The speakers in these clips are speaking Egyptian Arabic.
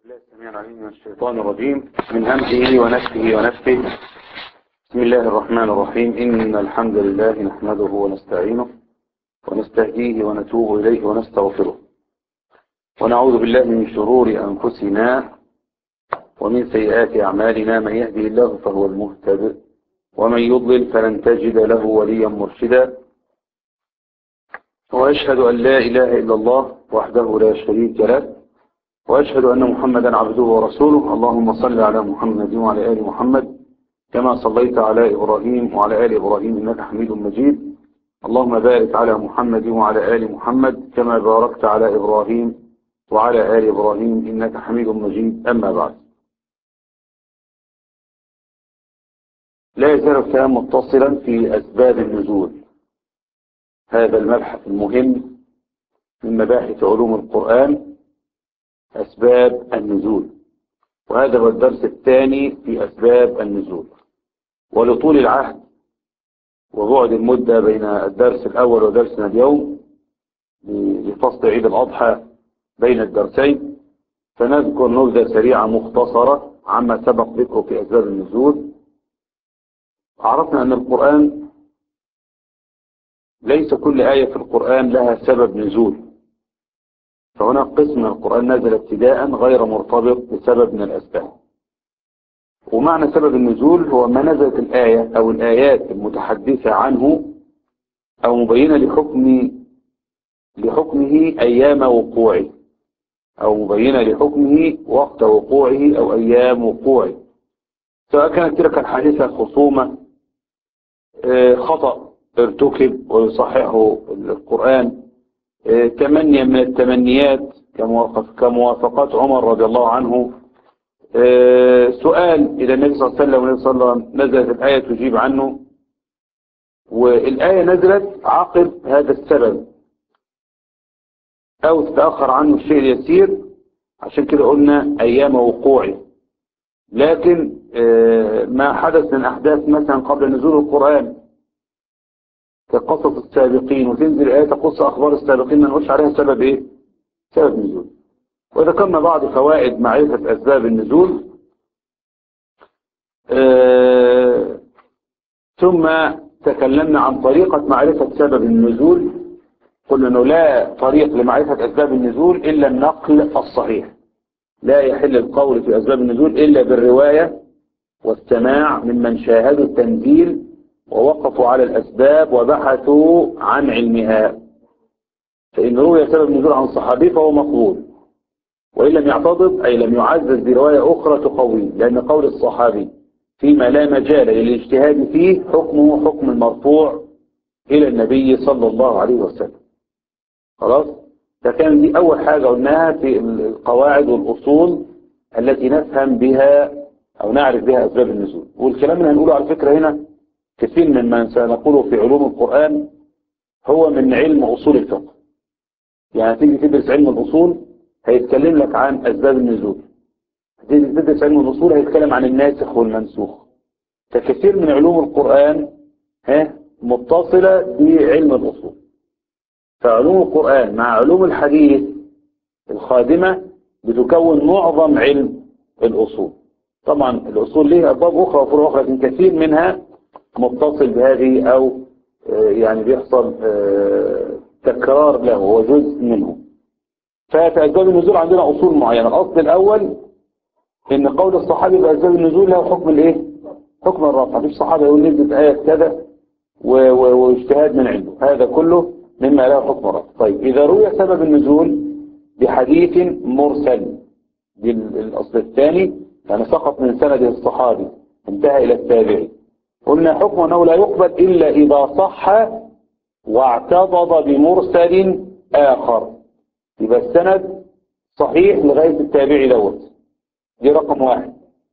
الله السميع العليم من الشيطان الرجيم من همزه ونفسه ونفسه بسم الله الرحمن الرحيم إن الحمد لله نحمده ونستعينه ونستهديه ونتوب إليه ونستغفره ونعوذ بالله من شرور أنفسنا ومن سيئات أعمالنا من يهدي الله فهو المهتد ومن يضلل فلن تجد له وليا مرشدا وأشهد أن لا إله إلا الله وحده لا شريك له وأشهد أن محمدا عبده ورسوله اللهم صل على محمد وعلى آل محمد كما صليت على إبراهيم وعلى آل إبراهيم إنك حميد مجيد اللهم بارك على محمد وعلى آل محمد كما باركت على إبراهيم وعلى آل إبراهيم إنك حميد مجيد أما بعد لا يزال الكلام متصلا في أسباب النزول هذا المبحث المهم من مباحث علوم القرآن أسباب النزول وهذا هو الدرس الثاني في أسباب النزول ولطول العهد وبعد المدة بين الدرس الأول ودرسنا اليوم لفصل عيد الأضحى بين الدرسين فنذكر نبذة سريعة مختصرة عما سبق ذكره في أسباب النزول عرفنا أن القرآن ليس كل آية في القرآن لها سبب نزول فهناك قسم من القرآن نزل ابتداء غير مرتبط بسبب من الأسباب ومعنى سبب النزول هو ما نزلت الآية أو الآيات المتحدثة عنه أو مبينة لحكم لحكمه أيام وقوعه أو مبينة لحكمه وقت وقوعه أو أيام وقوعه سواء كانت تلك الحادثة خصومة خطأ ارتكب ويصححه القرآن تمنيا من التمنيات كموافقات عمر رضي الله عنه سؤال إلى النبي صلى الله عليه وسلم والنبي صلى الله عليه وسلم نزلت الآية تجيب عنه والآية نزلت عقب هذا السبب أو تتأخر عنه الشيء اليسير عشان كده قلنا أيام وقوعه لكن ما حدث من أحداث مثلا قبل نزول القرآن كقصص السابقين وتنزل آية تقص أخبار السابقين ما نقولش عليها سبب إيه؟ سبب نزول وذكرنا بعض فوائد معرفة أسباب النزول آه ثم تكلمنا عن طريقة معرفة سبب النزول قلنا أنه لا طريق لمعرفة أسباب النزول إلا النقل الصحيح لا يحل القول في أسباب النزول إلا بالرواية والسماع ممن شاهدوا التنزيل ووقفوا على الأسباب وبحثوا عن علمها فإن روي سبب النزول عن صحابي فهو مقبول وإن لم يعتضد أي لم يعزز برواية أخرى تقوي لأن قول الصحابي فيما لا مجال للاجتهاد فيه حكمه حكم المرفوع إلى النبي صلى الله عليه وسلم خلاص فكان دي أول حاجة قلناها في القواعد والأصول التي نفهم بها أو نعرف بها أسباب النزول والكلام اللي هنقوله على فكرة هنا كثير من ما سنقوله في علوم القرآن هو من علم أصول الفقه يعني تيجي تدرس علم الأصول هيتكلم لك عن أسباب النزول تيجي تدرس علم الأصول هيتكلم عن الناسخ والمنسوخ فكثير من علوم القرآن ها متصلة بعلم الأصول فعلوم القرآن مع علوم الحديث الخادمة بتكون معظم علم الأصول طبعا الأصول ليه أبواب أخرى وفروع أخرى لكن كثير منها متصل بهذه أو يعني بيحصل تكرار له هو جزء منه ففي أسباب النزول عندنا أصول معينة الأصل الأول إن قول الصحابي بأسباب النزول له حكم الإيه؟ حكم الرفع مفيش صحابي يقول نزلت آية كذا واجتهاد من عنده هذا كله مما له حكم الرفع طيب إذا روي سبب النزول بحديث مرسل دي الأصل الثاني يعني سقط من سند الصحابي انتهى إلى التابعي قلنا حكم أنه لا يقبل إلا إذا صح واعتضد بمرسل آخر يبقى السند صحيح لغاية التابعي دوت دي رقم واحد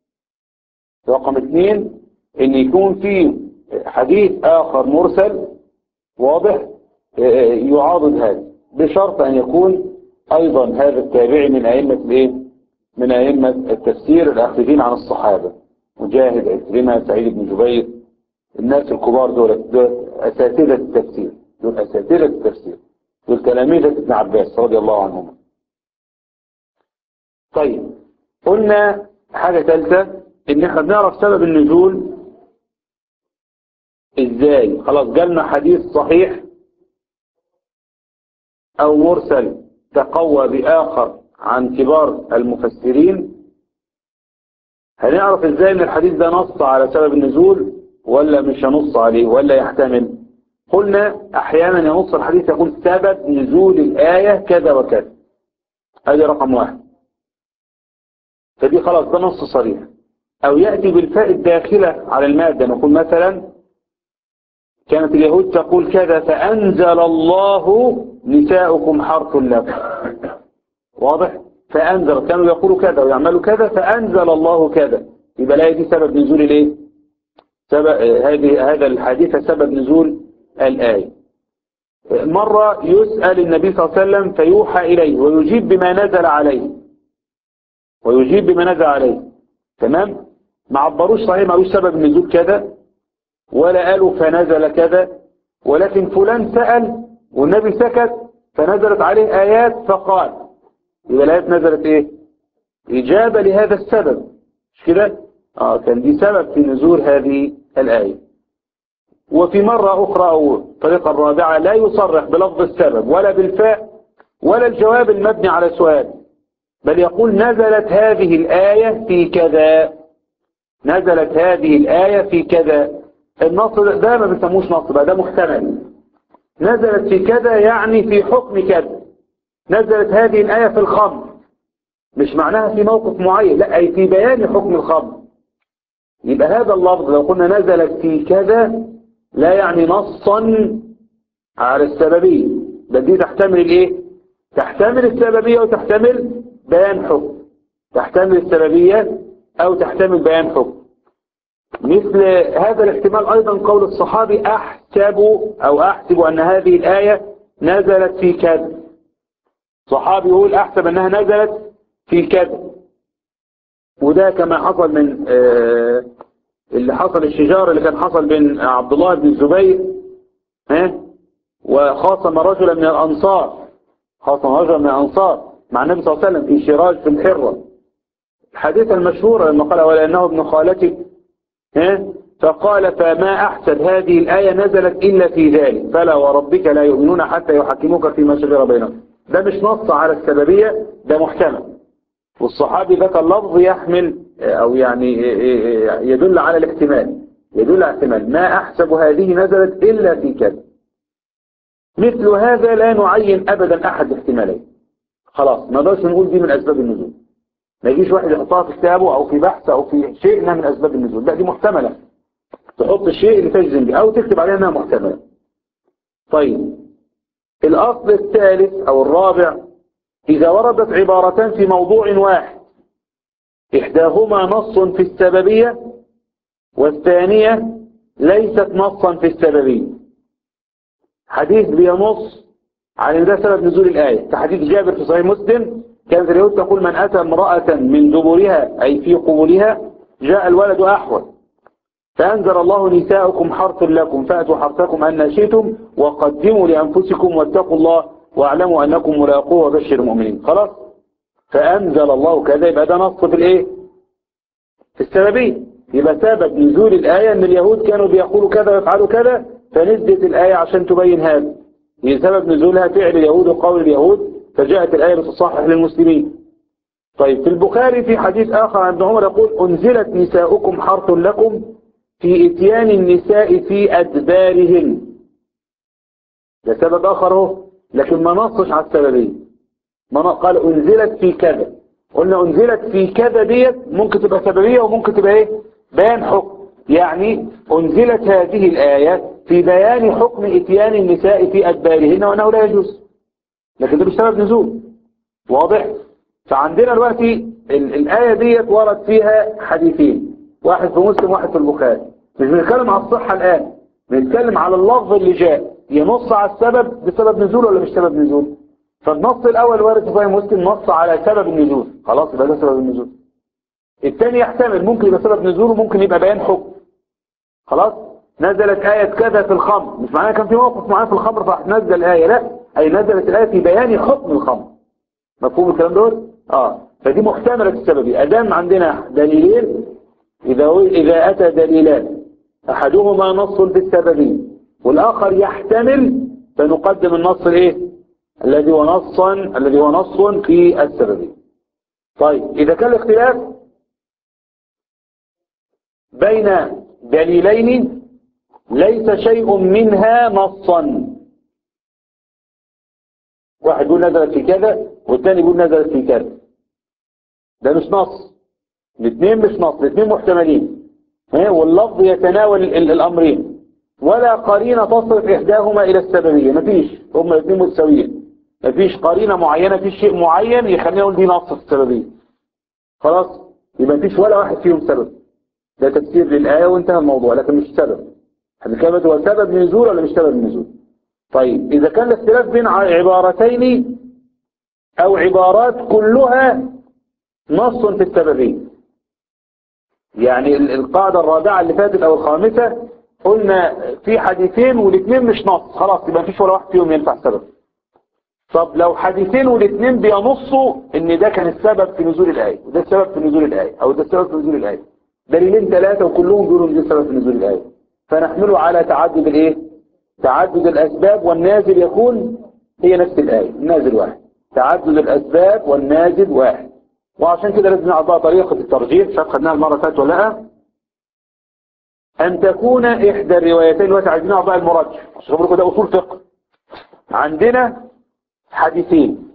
رقم اثنين ان يكون في حديث آخر مرسل واضح يعاضد هذا بشرط أن يكون أيضا هذا التابعي من أئمة الايه من أئمة التفسير الأخذين عن الصحابة مجاهد عكرمة سعيد بن جبير الناس الكبار دول دول أساتذة التفسير دول أساتذة التفسير دول تلاميذ ابن عباس رضي الله عنهما طيب قلنا حاجة ثالثة ان احنا بنعرف سبب النزول ازاي خلاص جالنا حديث صحيح او مرسل تقوى بآخر عن كبار المفسرين هنعرف ازاي ان الحديث ده نص على سبب النزول ولا مش هنص عليه ولا يحتمل قلنا احيانا ينص الحديث يقول سبب نزول الآية كذا وكذا هذه رقم واحد فدي خلاص ده نص صريح او يأتي بالفاء الداخلة على المادة نقول مثلا كانت اليهود تقول كذا فأنزل الله نساؤكم حرث لكم واضح فأنزل كانوا يقولوا كذا ويعملوا كذا فأنزل الله كذا يبقى لا دي سبب نزول الايه سبب هذه هذا الحديث سبب نزول الآية مرة يسأل النبي صلى الله عليه وسلم فيوحى إليه ويجيب بما نزل عليه ويجيب بما نزل عليه تمام ما عبروش صحيح ما قالوش سبب النزول كذا ولا قالوا فنزل كذا ولكن فلان سأل والنبي سكت فنزلت عليه آيات فقال يبقى الآيات نزلت ايه إجابة لهذا السبب مش كده آه كان دي سبب في نزول هذه الآية وفي مرة أخرى أو الطريقة الرابعة لا يصرح بلفظ السبب ولا بالفاء ولا الجواب المبني على سؤال بل يقول نزلت هذه الآية في كذا نزلت هذه الآية في كذا النص ده ما بنسموش نص بقى ده محتمل نزلت في كذا يعني في حكم كذا نزلت هذه الآية في الخمر مش معناها في موقف معين لا أي في بيان حكم الخمر يبقى هذا اللفظ لو قلنا نزلت في كذا لا يعني نصا على السببية بل دي تحتمل الايه تحتمل السببية وتحتمل بيان حكم تحتمل السببية او تحتمل بيان حكم مثل هذا الاحتمال ايضا قول الصحابي احسب او احسب ان هذه الآية نزلت في كذا صحابي يقول احسب انها نزلت في كذا وده كما حصل من آه اللي حصل الشجار اللي كان حصل بين عبد الله بن الزبير ها وخاصم رجلا من الأنصار خاصم رجلا من الأنصار مع النبي صلى الله عليه وسلم في شراج في الحرة الحديثة المشهورة لما قال ولأنه ابن خالتي ها فقال فما أحسب هذه الآية نزلت إلا في ذلك فلا وربك لا يؤمنون حتى يحكموك فيما شجر بينهم ده مش نص على السببية ده محتمل والصحابي ذكر لفظ يحمل أو يعني يدل على الاحتمال يدل على الاحتمال ما أحسب هذه نزلت إلا في كذا مثل هذا لا نعين أبدا أحد احتمالين خلاص ما نقدرش نقول دي من أسباب النزول ما يجيش واحد يحطها في كتابه أو في بحث أو في شيء إنها من أسباب النزول لا دي محتملة تحط الشيء اللي تجزم به أو تكتب عليها إنها محتملة طيب الأصل الثالث أو الرابع إذا وردت عبارتان في موضوع واحد إحداهما نص في السببية والثانية ليست نصا في السببية حديث بينص على ان ده سبب نزول الآية كحديث جابر في صحيح مسلم كانت اليهود تقول من أتى امرأة من دبرها أي في قبولها جاء الولد أحول فأنزل الله نساءكم حرث لكم فأتوا حرثكم أن شئتم وقدموا لأنفسكم واتقوا الله واعلموا أنكم ملاقوه وبشر المؤمنين خلاص فأنزل الله كذا يبقى ده نص في الإيه في السببية يبقى سبب نزول الآية أن اليهود كانوا بيقولوا كذا ويفعلوا كذا فنزلت الآية عشان تبين هذا هي سبب نزولها فعل اليهود وقول اليهود فجاءت الآية لتصحح للمسلمين طيب في البخاري في حديث آخر عن عمر يقول أنزلت نساؤكم حرث لكم في اتيان النساء في أدبارهن ده سبب آخر هو لكن ما نصش على السببية ما قال أنزلت في كذا قلنا أنزلت في كذا ديت ممكن تبقى سببية وممكن تبقى إيه بيان حكم يعني أنزلت هذه الآية في بيان حكم اتيان النساء في أدبارهن وأنه لا يجوز لكن ده مش سبب نزول واضح فعندنا دلوقتي الآية ديت ورد فيها حديثين واحد في مسلم واحد في البخاري مش بنتكلم على الصحة الآن بنتكلم على اللفظ اللي جاء ينص على السبب بسبب نزول ولا مش سبب نزول فالنص الأول وارد في صحيح مسلم نص على سبب النزول خلاص يبقى ده سبب النزول الثاني يحتمل ممكن يبقى سبب نزول وممكن يبقى بيان حكم خلاص نزلت آية كذا في الخمر مش معناها كان في موقف معين في الخمر فنزل آية لا أي نزلت الآية في بيان حكم الخمر مفهوم الكلام دول اه فدي محتملة السببية أدام عندنا دليلين إذا إذا أتى دليلان أحدهما نص في السببية والآخر يحتمل فنقدم النص الإيه الذي هو نصا الذي هو نص في السببية طيب إذا كان الاختلاف بين دليلين ليس شيء منها نصا واحد يقول نزلت في كذا والثاني يقول نزلت في كذا ده مش نص الاثنين مش نص الاثنين محتملين واللفظ يتناول الامرين ولا قرينة تصرف احداهما الى السببية مفيش هما الاثنين متساويين مفيش قرينة معينة في شيء معين يخلينا نقول دي نص في السببية خلاص يبقى مفيش ولا واحد فيهم سبب ده تفسير للآية وانتهى الموضوع لكن مش سبب هنتكلم هو سبب نزول ولا مش سبب نزول طيب إذا كان الاختلاف بين عبارتين أو عبارات كلها نص في السببية يعني القاعدة الرابعة اللي فاتت أو الخامسة قلنا في حديثين والاثنين مش نص خلاص يبقى مفيش ولا واحد فيهم ينفع سبب طب لو حديثين والاثنين بينصوا ان ده كان السبب في نزول الآية وده السبب في نزول الآية أو ده السبب في نزول الآية دليلين ثلاثة وكلهم بيقولوا ان ده السبب في نزول الآية فنحمله على تعدد الايه تعدد الأسباب والنازل يكون هي نفس الآية النازل واحد تعدد الأسباب والنازل واحد وعشان كده لازم نعرف بقى طريقة الترجيح مش عارف خدناها المرة اللي فاتت ولا لا أن تكون إحدى الروايتين دلوقتي عايزين نعرف بقى المرجح عشان لكم ده أصول فقه عندنا حديثين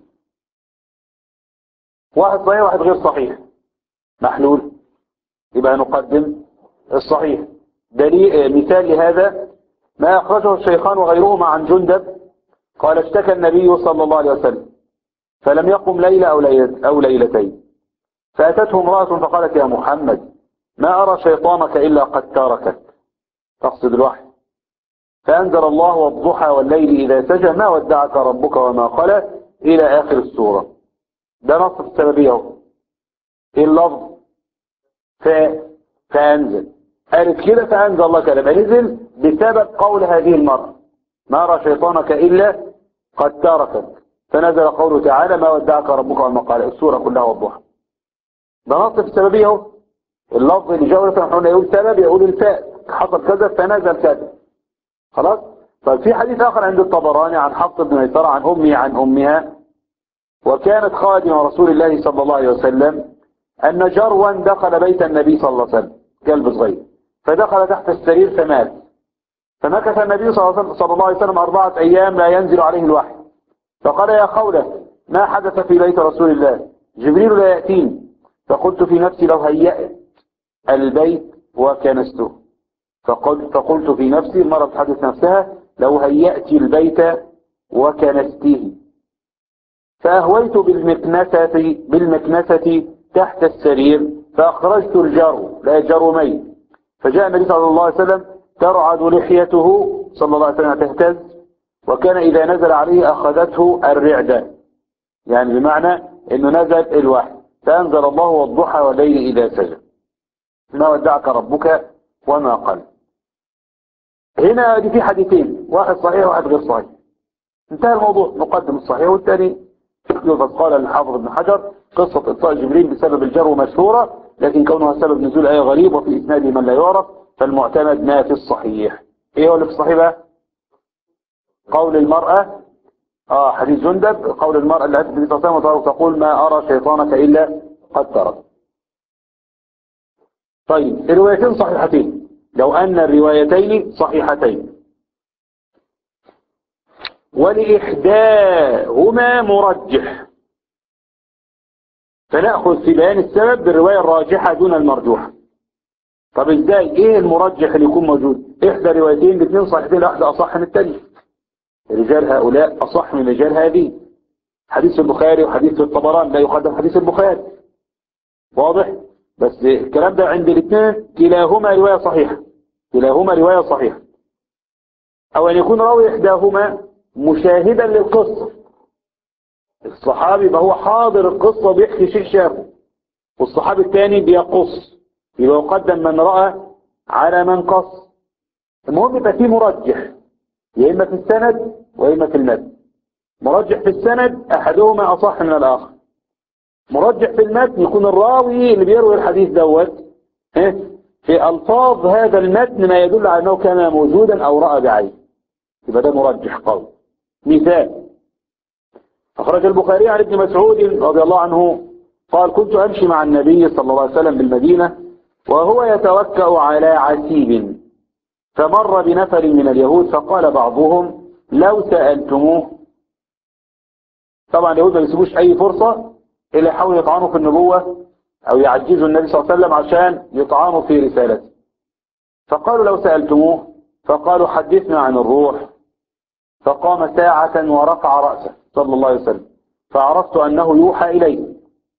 واحد صحيح واحد غير صحيح محلول يبقى نقدم الصحيح دليل مثال لهذا ما أخرجه الشيخان وغيرهما عن جندب قال اشتكى النبي صلى الله عليه وسلم فلم يقم ليلة أو, ليلة أو ليلتين فأتته امرأة فقالت يا محمد ما أرى شيطانك إلا قد تاركك تقصد الوحي فأنزل الله والضحى والليل إذا سجى ما ودعك ربك وما قال إلى آخر السورة ده نص السببية اهو إيه اللفظ ف فأنزل قالت كده فأنزل الله كلمة نزل بسبب قول هذه المرأة ما أرى شيطانك إلا قد تاركك فنزل قوله تعالى ما ودعك ربك وما قال السورة كلها والضحى ده نص في السببية اهو اللفظ اللي جاء مثلا يقول سبب يقول الفاء حصل كذا فنزل كذا خلاص طيب في حديث آخر عند الطبراني عن حفص بن ميسرة عن أمي عن أمها وكانت خادمة رسول الله صلى الله عليه وسلم أن جروا دخل بيت النبي صلى الله عليه وسلم كلب صغير فدخل تحت السرير فمات فمكث النبي صلى الله عليه وسلم أربعة أيام لا ينزل عليه الوحي فقال يا خولة ما حدث في بيت رسول الله جبريل لا يأتيني فقلت في نفسي لو هيأت البيت وكنسته فقلت, فقلت في نفسي المرة تحدث نفسها لو هيأتي البيت وكنسته فأهويت بالمكنسة, بالمكنسة تحت السرير فأخرجت الجرو لا جرو ميت فجاء النبي صلى الله عليه وسلم ترعد لحيته صلى الله عليه وسلم تهتز وكان إذا نزل عليه أخذته الرعدة يعني بمعنى أنه نزل الوحي فأنزل الله والضحى والليل إذا سجى ما ودعك ربك وما قال هنا دي في حديثين واحد صحيح وواحد غير صحيح انتهى الموضوع نقدم الصحيح والثاني يلفظ قال الحافظ ابن حجر قصة إطلاق جبريل بسبب الجر مشهورة لكن كونها سبب نزول آية غريب وفي إسناد من لا يعرف فالمعتمد ما في الصحيح ايه هو اللي في الصحيح بقى قول المرأة اه حديث جندب قول المرأة اللي هتبدي تصام وتقول ما أرى شيطانك إلا قد ترك طيب الروايتين صحيحتين لو أن الروايتين صحيحتين ولإحداهما مرجح فنأخذ في بيان السبب بالرواية الراجحة دون المرجوحة طب ازاي ايه المرجح اللي يكون موجود احدى روايتين الاثنين صحيحتين واحدة اصح من الثانيه رجال هؤلاء اصح من رجال هذه حديث البخاري وحديث الطبران لا يقدم حديث البخاري واضح بس الكلام ده عند الاثنين كلاهما رواية صحيحة كلاهما رواية صحيحة او ان يكون راوي احداهما مشاهدا للقصة الصحابي يبقى هو حاضر القصة بيحكي شيء شافه والصحابي الثاني بيقص يبقى يقدم من رأى على من قص المهم يبقى فيه مرجح يا إما في السند وإما في المتن مرجح في السند أحدهما أصح من الآخر مرجح في المتن يكون الراوي اللي بيروي الحديث دوت ها؟ في ألفاظ هذا المتن ما يدل على أنه كان موجودا أو رأى بعينه يبقى ده مرجح قوي مثال أخرج البخاري عن ابن مسعود رضي الله عنه قال كنت أمشي مع النبي صلى الله عليه وسلم بالمدينة وهو يتوكأ على عتيب فمر بنفر من اليهود فقال بعضهم لو سألتموه طبعا اليهود ما بيسيبوش أي فرصة إلا يحاولوا يطعنوا في النبوة أو يعجزوا النبي صلى الله عليه وسلم عشان يطعنوا في رسالته فقالوا لو سألتموه فقالوا حدثنا عن الروح فقام ساعة ورفع رأسه صلى الله عليه وسلم فعرفت أنه يوحى إليه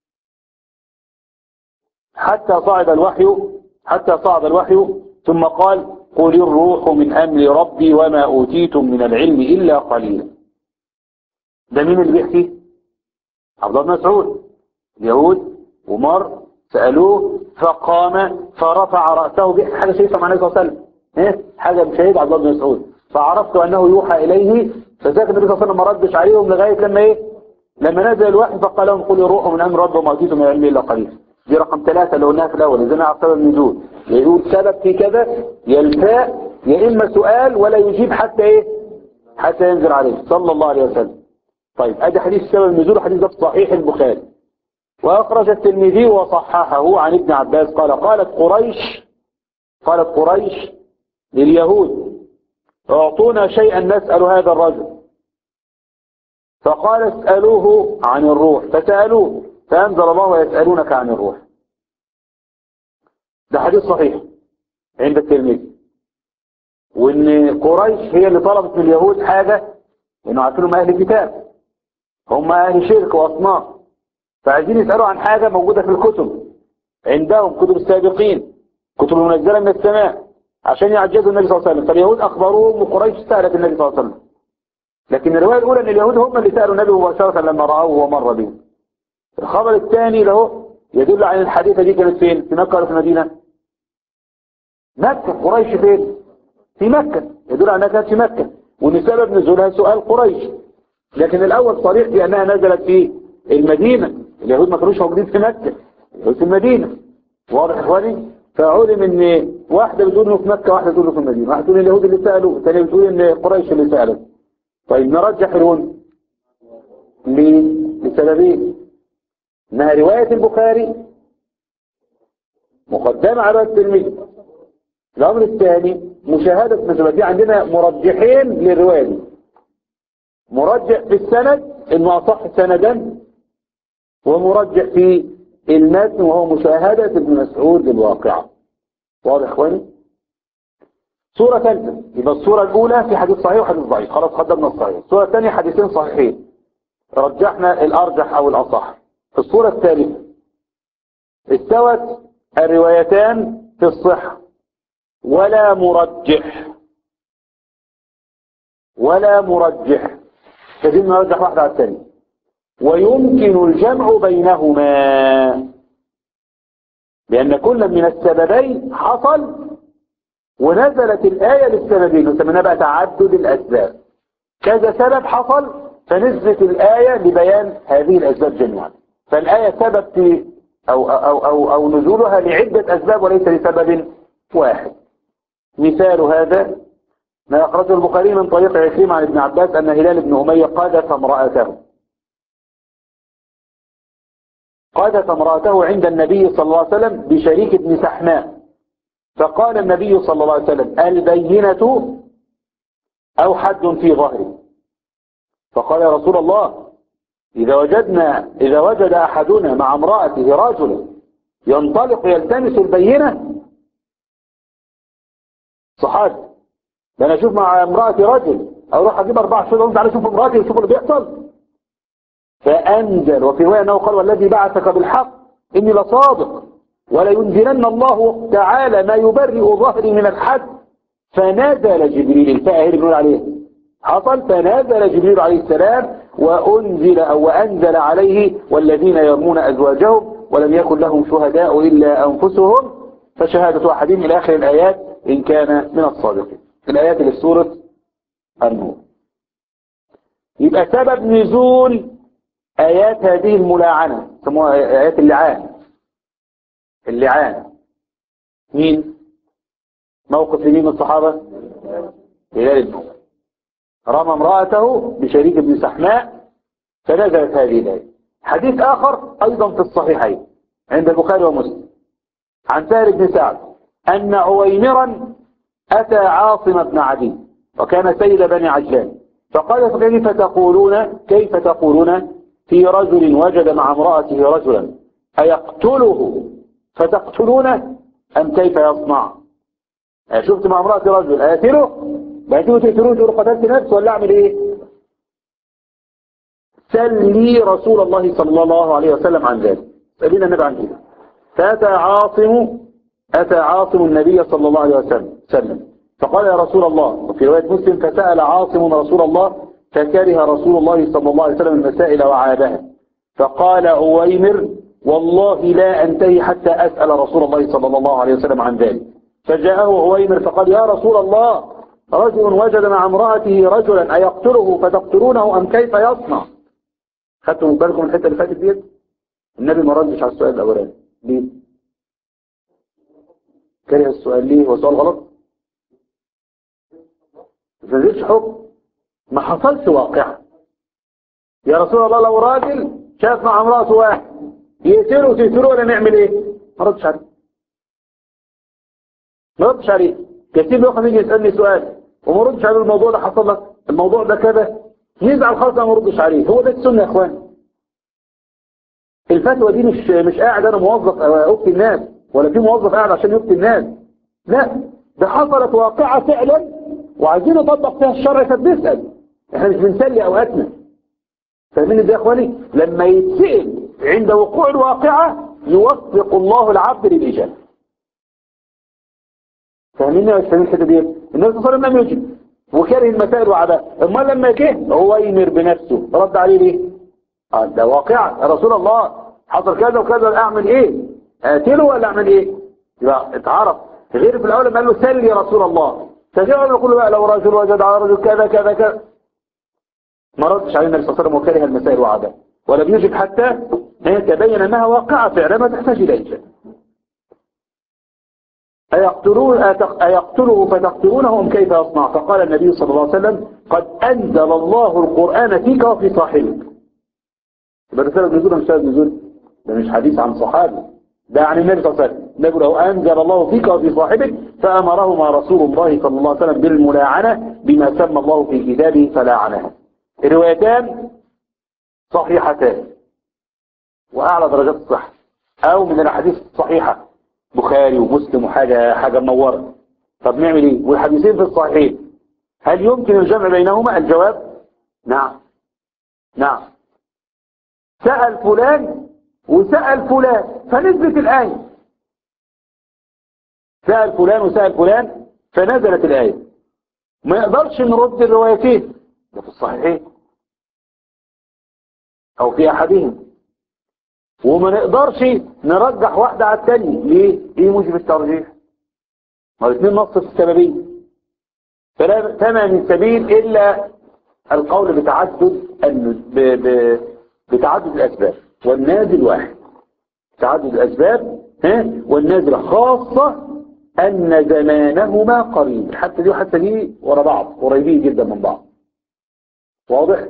حتى صعد الوحي حتى صعد الوحي ثم قال قل الروح من أمر ربي وما أوتيتم من العلم إلا قليلا ده مين اللي بيحكي عبد الله بن مسعود اليهود ومر سألوه فقام فرفع رأسه بيحكي حاجة شايفة مع النبي صلى الله عليه وسلم إيه؟ حاجة مشاهد عبد الله بن مسعود فعرفت أنه يوحى إليه فذاك النبي صلى الله عليه وسلم ما ردش عليهم لغاية لما إيه لما نزل الوحي فقال لهم قل الروح من أمر ربي وما أوتيتم من العلم إلا قليلا دي رقم ثلاثة اللي قلناها في الأول إذا نعرف سبب النزول يقول سبب في كذا يلفاء يا إما سؤال ولا يجيب حتى إيه حتى ينزل عليه صلى الله عليه وسلم طيب ادي حديث سبب النزول حديث ده في صحيح البخاري وأخرج الترمذي وصححه عن ابن عباس قال قالت قريش قالت قريش لليهود اعطونا شيئا نسأل هذا الرجل فقال اسألوه عن الروح فسألوه فأنزل الله ويسألونك عن الروح ده حديث صحيح عند الترمذي وان قريش هي اللي طلبت من اليهود حاجة لانه عارفينهم اهل كتاب هم اهل شرك واصنام فعايزين يسألوا عن حاجة موجودة في الكتب عندهم كتب السابقين كتب منزلة من السماء عشان يعجزوا النبي صلى الله عليه وسلم فاليهود اخبروهم وقريش سألت النبي صلى الله عليه وسلم لكن الرواية الاولى ان اليهود هم اللي سألوا النبي مباشرة لما رأوه ومر بهم الخبر الثاني له يدل على الحديثة دي كانت فين في مكة ولا في المدينة مكة قريش فين في مكة يدل على انها كانت في مكة وان سبب نزولها سؤال قريش لكن الاول صريح بانها نزلت في المدينة اليهود ما كانوش موجودين في مكة اليهود في المدينة واضح يا اخواني فعلم ان واحدة بتقول انه في مكة واحدة بتقول انه في المدينة واحدة بتقول اليهود اللي سألوا الثانية بتقول ان قريش اللي سألت طيب نرجح الون ليه لسببين انها رواية البخاري مقدمة على الترمذي الامر الثاني مشاهدة مثل في عندنا مرجحين للرواية دي مرجح في السند انه اصح سندا ومرجح في المتن وهو مشاهدة ابن مسعود للواقعة واضح اخواني صورة ثالثة يبقى الصورة الاولى في حديث صحيح وحديث ضعيف خلاص قدمنا الصحيح الصورة الثانية حديثين صحيحين رجحنا الارجح او الاصح في الصورة الثالثة استوت الروايتان في الصحة ولا مرجح ولا مرجح فدي نرجح واحدة على الثانية ويمكن الجمع بينهما لأن كل من السببين حصل ونزلت الآية للسببين وسميناها بقى تعدد الأسباب كذا سبب حصل فنزلت الآية لبيان هذه الأسباب جميعا فالآية سبب في أو, أو, أو, أو نزولها لعدة أسباب وليس لسبب واحد مثال هذا ما أخرجه البخاري من طريق عكرمة عن ابن عباس أن هلال بن أمية قادت امرأته قادت امرأته عند النبي صلى الله عليه وسلم بشريك ابن سحناء فقال النبي صلى الله عليه وسلم البينة أو حد في ظهري فقال يا رسول الله إذا وجدنا إذا وجد أحدنا مع امرأته رجلا ينطلق يلتمس البينة صحابي ده انا اشوف مع امرأتي رجل اروح اجيب اربع شهور تعالى شوف امرأتي وشوف اللي بيحصل فانزل وفي رواية انه قال والذي بعثك بالحق اني لصادق ولا ينزلن الله تعالى ما يبرئ ظهري من الحد فنزل جبريل الفاء اللي بنقول عليه حصل فنزل جبريل عليه السلام وانزل او وانزل عليه والذين يرمون ازواجهم ولم يكن لهم شهداء الا انفسهم فشهادة احدهم الى اخر الايات إن كان من الصادقين الآيات اللي في سورة النور يبقى سبب نزول آيات هذه الملاعنة سموها آيات اللعان اللعان مين موقف لمين من الصحابة هلال بن رمى امرأته بشريك بن سحماء فنزلت هذه الآية حديث آخر أيضا في الصحيحين عند البخاري ومسلم عن سهل بن سعد أن عويمرا أتى عاصم بن عدي وكان سيد بني عجلان فقال كيف تقولون كيف تقولون في رجل وجد مع امرأته رجلا أيقتله فتقتلونه أم كيف يصنع شفت مع امرأة رجل أقتله بقيتوا تقتلوه تقولوا قتلت نفس ولا أعمل إيه سل لي رسول الله صلى الله عليه وسلم عن ذلك سألنا النبي عن كده فأتى عاصم أتى عاصم النبي صلى الله عليه وسلم سلم فقال يا رسول الله وفي رواية مسلم فسأل عاصم رسول الله فكره رسول الله صلى الله عليه وسلم المسائل وعابها فقال عويمر والله لا أنتهي حتى أسأل رسول الله صلى الله عليه وسلم عن ذلك فجاءه عويمر فقال يا رسول الله رجل وجد مع امرأته رجلا أيقتله فتقتلونه أم كيف يصنع خدتوا من بالكم الحتة اللي فاتت ديت النبي ما ردش على السؤال الأولاني ليه كره السؤال ليه هو سؤال غلط ما نزلش حكم ما حصلش واقع يا رسول الله لو راجل شاف مع امرأته واحد يقتله وتقتله ولا نعمل ايه ما ردش عليه ما ردش عليه كتير بياخد يجي يسألني سؤال وما ردش عليه الموضوع ده حصل لك الموضوع ده كذا يزعل خالص ما ردش عليه هو ده السنة يا اخوان الفتوى دي مش مش قاعد انا موظف افتي الناس ولا في موظف قاعد عشان يفتي الناس لا ده حصلت واقعة فعلا وعايزين نطبق فيها الشرع فبنسأل احنا مش بنسلي اوقاتنا فاهمين ازاي يا اخواني لما يتسأل عند وقوع الواقعة يوفق الله العبد للإجابة فاهمين يا فاهمين الحته دي النبي صلى الله عليه وسلم لم يجب وكره المسائل وعباء اما لما جه هو يمر بنفسه رد عليه ليه اه ده واقعة يا رسول الله حصل كذا وكذا اعمل ايه اقتله ولا اعمل ايه يبقى اتعرف غير في الاول لما قال له سل يا رسول الله فجاء يقول بقى لو رجل وجد على رجل كذا كذا كذا ما ردش عليه النبي صلى الله عليه وسلم وكره المسائل وعباء ولم يجب حتى تبين انها واقعة فعلا ما تحتاج الى اجابه أيقتلون أيقتله فتقتلونه أم كيف يصنع فقال النبي صلى الله عليه وسلم قد أنزل الله القرآن فيك وفي صاحبك يبقى رسالة نزول مش رسالة نزول ده مش حديث عن صحابي ده عن النبي صلى الله عليه وسلم النبي له أنزل الله فيك وفي صاحبك فأمرهما رسول الله صلى الله عليه وسلم بالملاعنة بما سمى الله في كتابه فلاعنها الروايتان صحيحتان وأعلى درجات الصحة أو من الأحاديث الصحيحة بخاري ومسلم وحاجة حاجة منورة طب نعمل ايه والحديثين في الصحيحين هل يمكن الجمع بينهما الجواب نعم نعم سأل فلان وسأل فلان فنزلت الآية سأل فلان وسأل فلان فنزلت الآية ما يقدرش نرد الروايتين ده في الصحيحين أو في أحدهم وما نقدرش نرجح واحدة على الثانية ليه؟ ايه موجب الترجيح؟ ما الاثنين نص في السببية فلا فما من سبيل إلا القول بتعدد ب... ب... بتعدد الأسباب والنازل واحد تعدد الأسباب ها والنازل خاصة أن زمانهما قريب حتى دي وحتى دي ورا بعض قريبين جدا من بعض واضح؟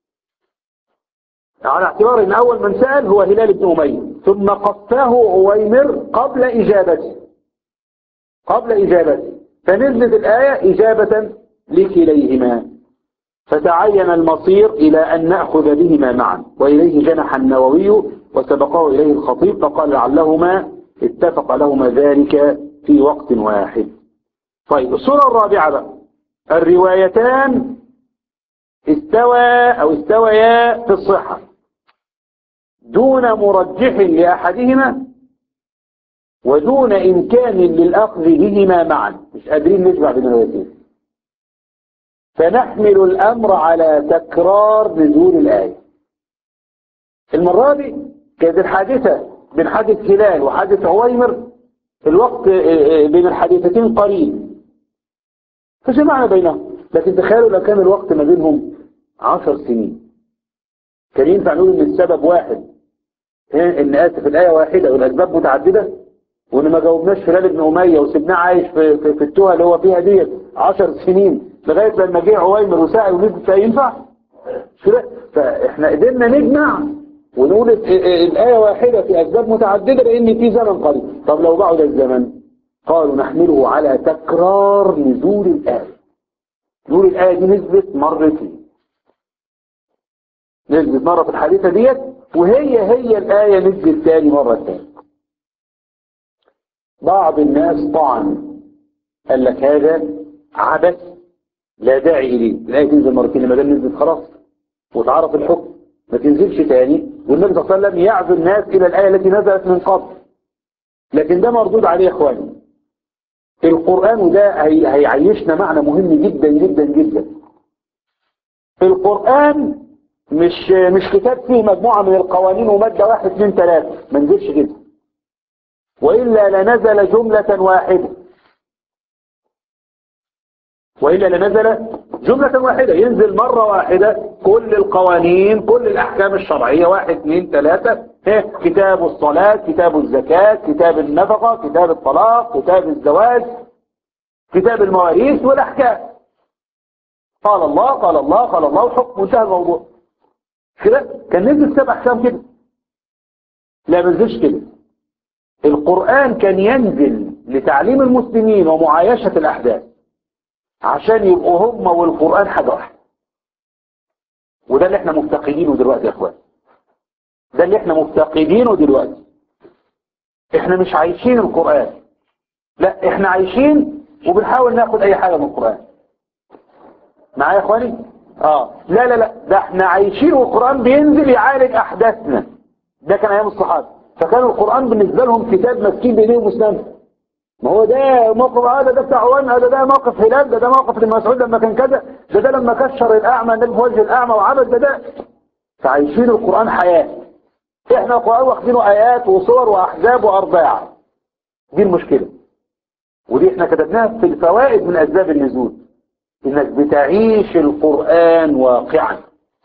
على اعتبار ان اول من سأل هو هلال بن أمية ثم قفاه عويمر قبل اجابته قبل اجابته فنزلت الآية اجابة لكليهما فتعين المصير الى ان نأخذ بهما معا واليه جنح النووي وسبقه اليه الخطيب فقال لعلهما اتفق لهما ذلك في وقت واحد طيب الصورة الرابعة بقى الروايتان استوى او استويا في الصحة دون مرجح لأحدهما ودون إمكان للأخذ بهما معا مش قادرين نجمع بين الروايتين فنحمل الأمر على تكرار نزول الآية المرة دي كانت الحادثة بين حادث هلال وحادث عويمر الوقت بين الحادثتين قريب فجمعنا بينهم لكن تخيلوا لو كان الوقت ما بينهم عشر سنين كان ينفع نقول ان السبب واحد ها ان اسف الايه واحده والاسباب متعدده وان ما جاوبناش هلال بن اميه وسبناه عايش في في, في التوه اللي هو فيها ديت 10 سنين لغايه لما جه عويمر وسعي ونزل فيها ينفع؟ مش كده؟ فاحنا قدرنا نجمع ونقول ال- ال- الايه واحده في اسباب متعدده لان في زمن قريب طب لو بعد الزمن قالوا نحمله على تكرار نزول الايه نقول الايه دي نزلت مرتين نزلت مرة في الحديثة ديت وهي هي الآية نزلت تاني مرة تاني بعض الناس طعن قال لك هذا عبث لا داعي إليه الآية تنزل مرتين لما دام نزلت خلاص وتعرف الحكم ما تنزلش تاني والنبي صلى الله عليه وسلم يعزو الناس إلى الآية التي نزلت من قبل لكن ده مردود عليه يا إخواني القرآن وده هي- هيعيشنا معنى مهم جدا جدا جدا القرآن مش مش كتاب فيه مجموعة من القوانين ومادة واحد اثنين ثلاثة ما نزلش كده وإلا لنزل جملة واحدة وإلا لنزل جملة واحدة ينزل مرة واحدة كل القوانين كل الأحكام الشرعية واحد اثنين ثلاثة ها، كتاب الصلاة كتاب الزكاة كتاب النفقة كتاب الطلاق كتاب الزواج كتاب المواريث والأحكام قال الله قال الله قال الله وحكم انتهى الموضوع كده كان نزل سبع احكام كده لا ما نزلش كده القرآن كان ينزل لتعليم المسلمين ومعايشة الأحداث عشان يبقوا هم والقرآن حاجة واحدة وده اللي احنا مفتقدينه دلوقتي يا اخوان ده اللي احنا مفتقدينه دلوقتي احنا مش عايشين القرآن لا احنا عايشين وبنحاول ناخد اي حاجة من القرآن معايا يا اخواني اه لا لا لا ده احنا عايشين والقرآن بينزل يعالج احداثنا ده كان ايام الصحابة فكان القرآن بالنسبة لهم كتاب مسكين بايديهم واسنانهم ما هو ده موقف هذا ده بتاع عوان هذا ده موقف هلال ده ده موقف ابن مسعود لما كان كذا ده ده لما كشر الاعمى النبي في وجه الاعمى وعمل ده ده فعايشين القرآن حياة احنا القرآن واخدينه ايات وصور واحزاب وارباع دي المشكلة ودي احنا كتبناها في الفوائد من اسباب النزول انك بتعيش القرآن واقعا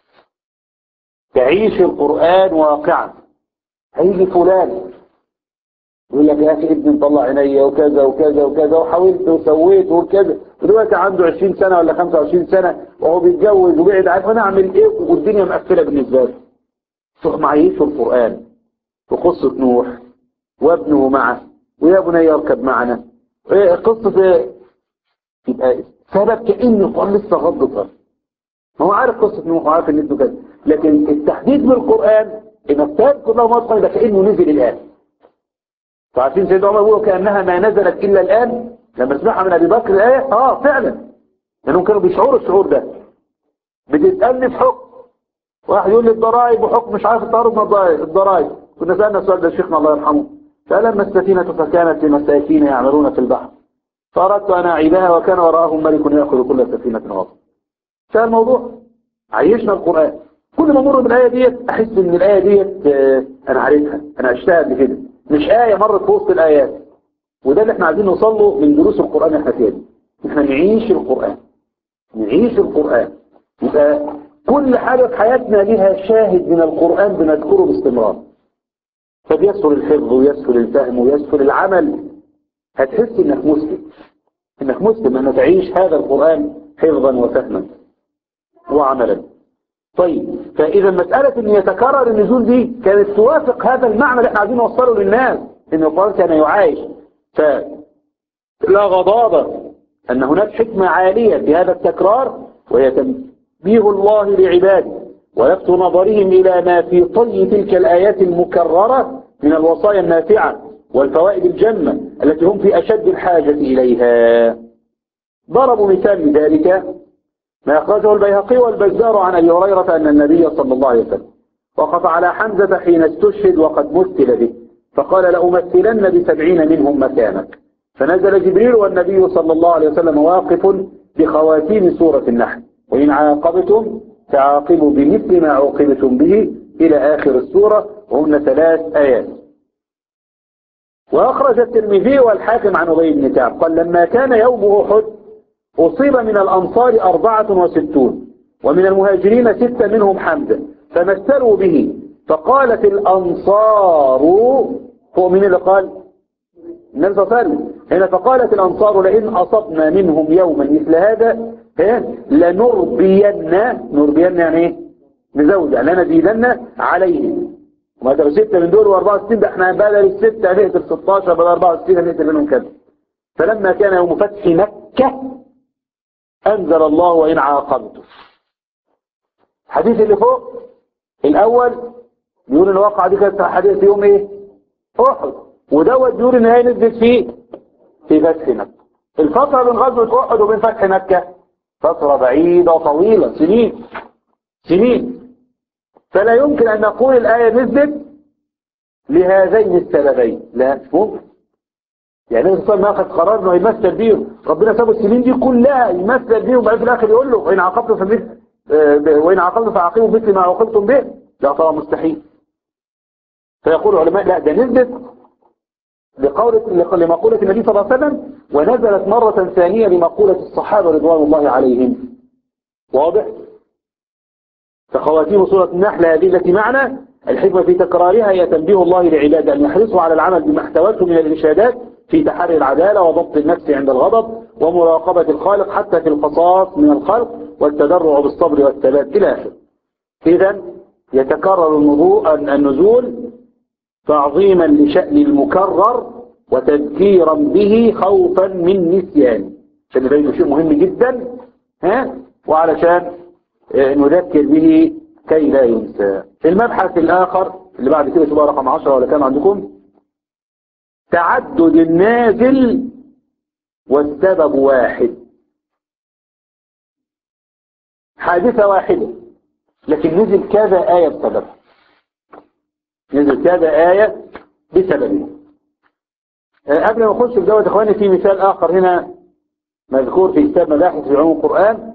تعيش القرآن واقعا هيجي فلان يقول لك يا اخي ابني مطلع عينيا وكذا وكذا وكذا وحاولت وسويت وكذا ودلوقتي عنده 20 سنة ولا 25 سنة وهو بيتجوز وبعد عارف انا اعمل ايه والدنيا مقفلة بالنسبة له تروح معيشه القرآن وقصة نوح وابنه معه ويا بني اركب معنا إيه قصة إيه؟ يبقى سبب كأن القرآن لسه غض الطرف ما هو عارف قصة نوح وعارف ان ابنه كذا لكن التحديد بالقرآن انك تذكر له مطلع ده كأنه نزل الآن فعارفين سيدنا عمر يقول كأنها ما نزلت إلا الآن لما سمعها من أبي بكر الآية اه فعلا لأنهم كانوا بيشعروا الشعور ده بتتألف في حكم واحد يقول لي الضرائب وحكم مش عارف التعرض من الضرائب- الضرائب كنا سألنا السؤال ده شيخنا الله يرحمه فلما السفينة فكانت لمساكين يعملون في البحر فأردت أن أعيدها وكان وراءهم ملك يأخذ كل سفينة غصب ده الموضوع عيشنا القرآن كل ما امر بالآية ديت أحس إن الآية ديت آه، أنا عارفها أنا عشتها قبل كده مش آية مرت في وسط الآيات وده اللي احنا عايزين نوصل له من دروس القرآن احنا فيها دي احنا نعيش القرآن نعيش القرآن يبقى كل حاجة في حياتنا ليها شاهد من القرآن بنذكره باستمرار فبيسهل الحفظ ويسهل الفهم ويسهل العمل هتحس انك مسلم انك مسلم انك تعيش هذا القرآن حفظا وفهما وعملا طيب فإذا مسألة أن يتكرر النزول دي كانت توافق هذا المعنى اللي احنا عايزين نوصله للناس أن القرآن كان يعايش فلا غضاضة أن هناك حكمة عالية في هذا التكرار وهي تنبيه الله لعباده ولفت نظرهم إلى ما في طي تلك الآيات المكررة من الوصايا النافعة والفوائد الجمة التي هم في أشد الحاجة إليها ضربوا مثال لذلك ما أخرجه البيهقي والبزار عن أبي هريرة أن النبي صلى الله عليه وسلم وقف على حمزة حين استشهد وقد مثل به فقال لأمثلن بسبعين منهم مكانك فنزل جبريل والنبي صلى الله عليه وسلم واقف بخواتيم سورة النحل وإن عاقبتم فعاقبوا بمثل ما عوقبتم به إلى آخر السورة وهن ثلاث آيات وأخرج الترمذي والحاكم عن أبي بن كعب قال لما كان يوم أحد أصيب من الأنصار أربعة وستون ومن المهاجرين ستة منهم حمزة فمثلوا به فقالت الأنصار فوق من اللي قال النبي صلى الله عليه وسلم هنا فقالت الأنصار لئن أصبنا منهم يوما مثل هذا لنربين نربين يعني ايه نزود يعني لنزيدن عليهم وما لو ستة من دول و64 ده احنا بدل الستة هنقتل 16 بدل 64 هنقتل منهم كذا فلما كان يوم فتح مكة أنزل الله وإن عاقبتم الحديث اللي فوق الأول بيقول الواقعة دي كانت حديث في يوم ايه أحد ودوت بيقول ان هي نزلت فيه في فتح مكة الفترة بين غزوة أحد وبين فتح مكة فترة بعيدة طويلة سنين سنين فلا يمكن أن نقول الآية نزلت لهذين السببين لا مش ممكن يعني النبي صلى الله عليه وسلم اخذ قرار انه يمثل بيهم ربنا ساب السنين دي كلها يمثل بيهم وبعدين في الاخر يقول له وان عاقبتم فمثل وان عاقبتم فعاقبوا مثل ما عاقبتم به لا طبعا مستحيل فيقول العلماء لا ده نزلت لقول لمقولة النبي صلى الله عليه وسلم ونزلت مرة ثانية لمقولة الصحابة رضوان الله عليهم واضح فخواتيم سورة النحل هذه التي معنا الحكمة في تكرارها هي تنبيه الله لعباد أن يحرصوا على العمل بما احتوته من الإرشادات في تحري العدالة وضبط النفس عند الغضب ومراقبة الخالق حتى في القصاص من الخلق والتدرع بالصبر والثبات إلى آخره إذا يتكرر النزول تعظيما لشأن المكرر وتذكيرا به خوفا من نسيان عشان يبين شيء مهم جدا ها وعلشان نذكر به كي لا ينسى المبحث الآخر اللي بعد كده تبقى رقم 10 ولا كام عندكم تعدد النازل والسبب واحد حادثة واحدة لكن نزل كذا آية بسببها نزل كذا آية بسببها قبل ما نخش في دوت اخواني في مثال آخر هنا مذكور في كتاب مباحث في علوم القرآن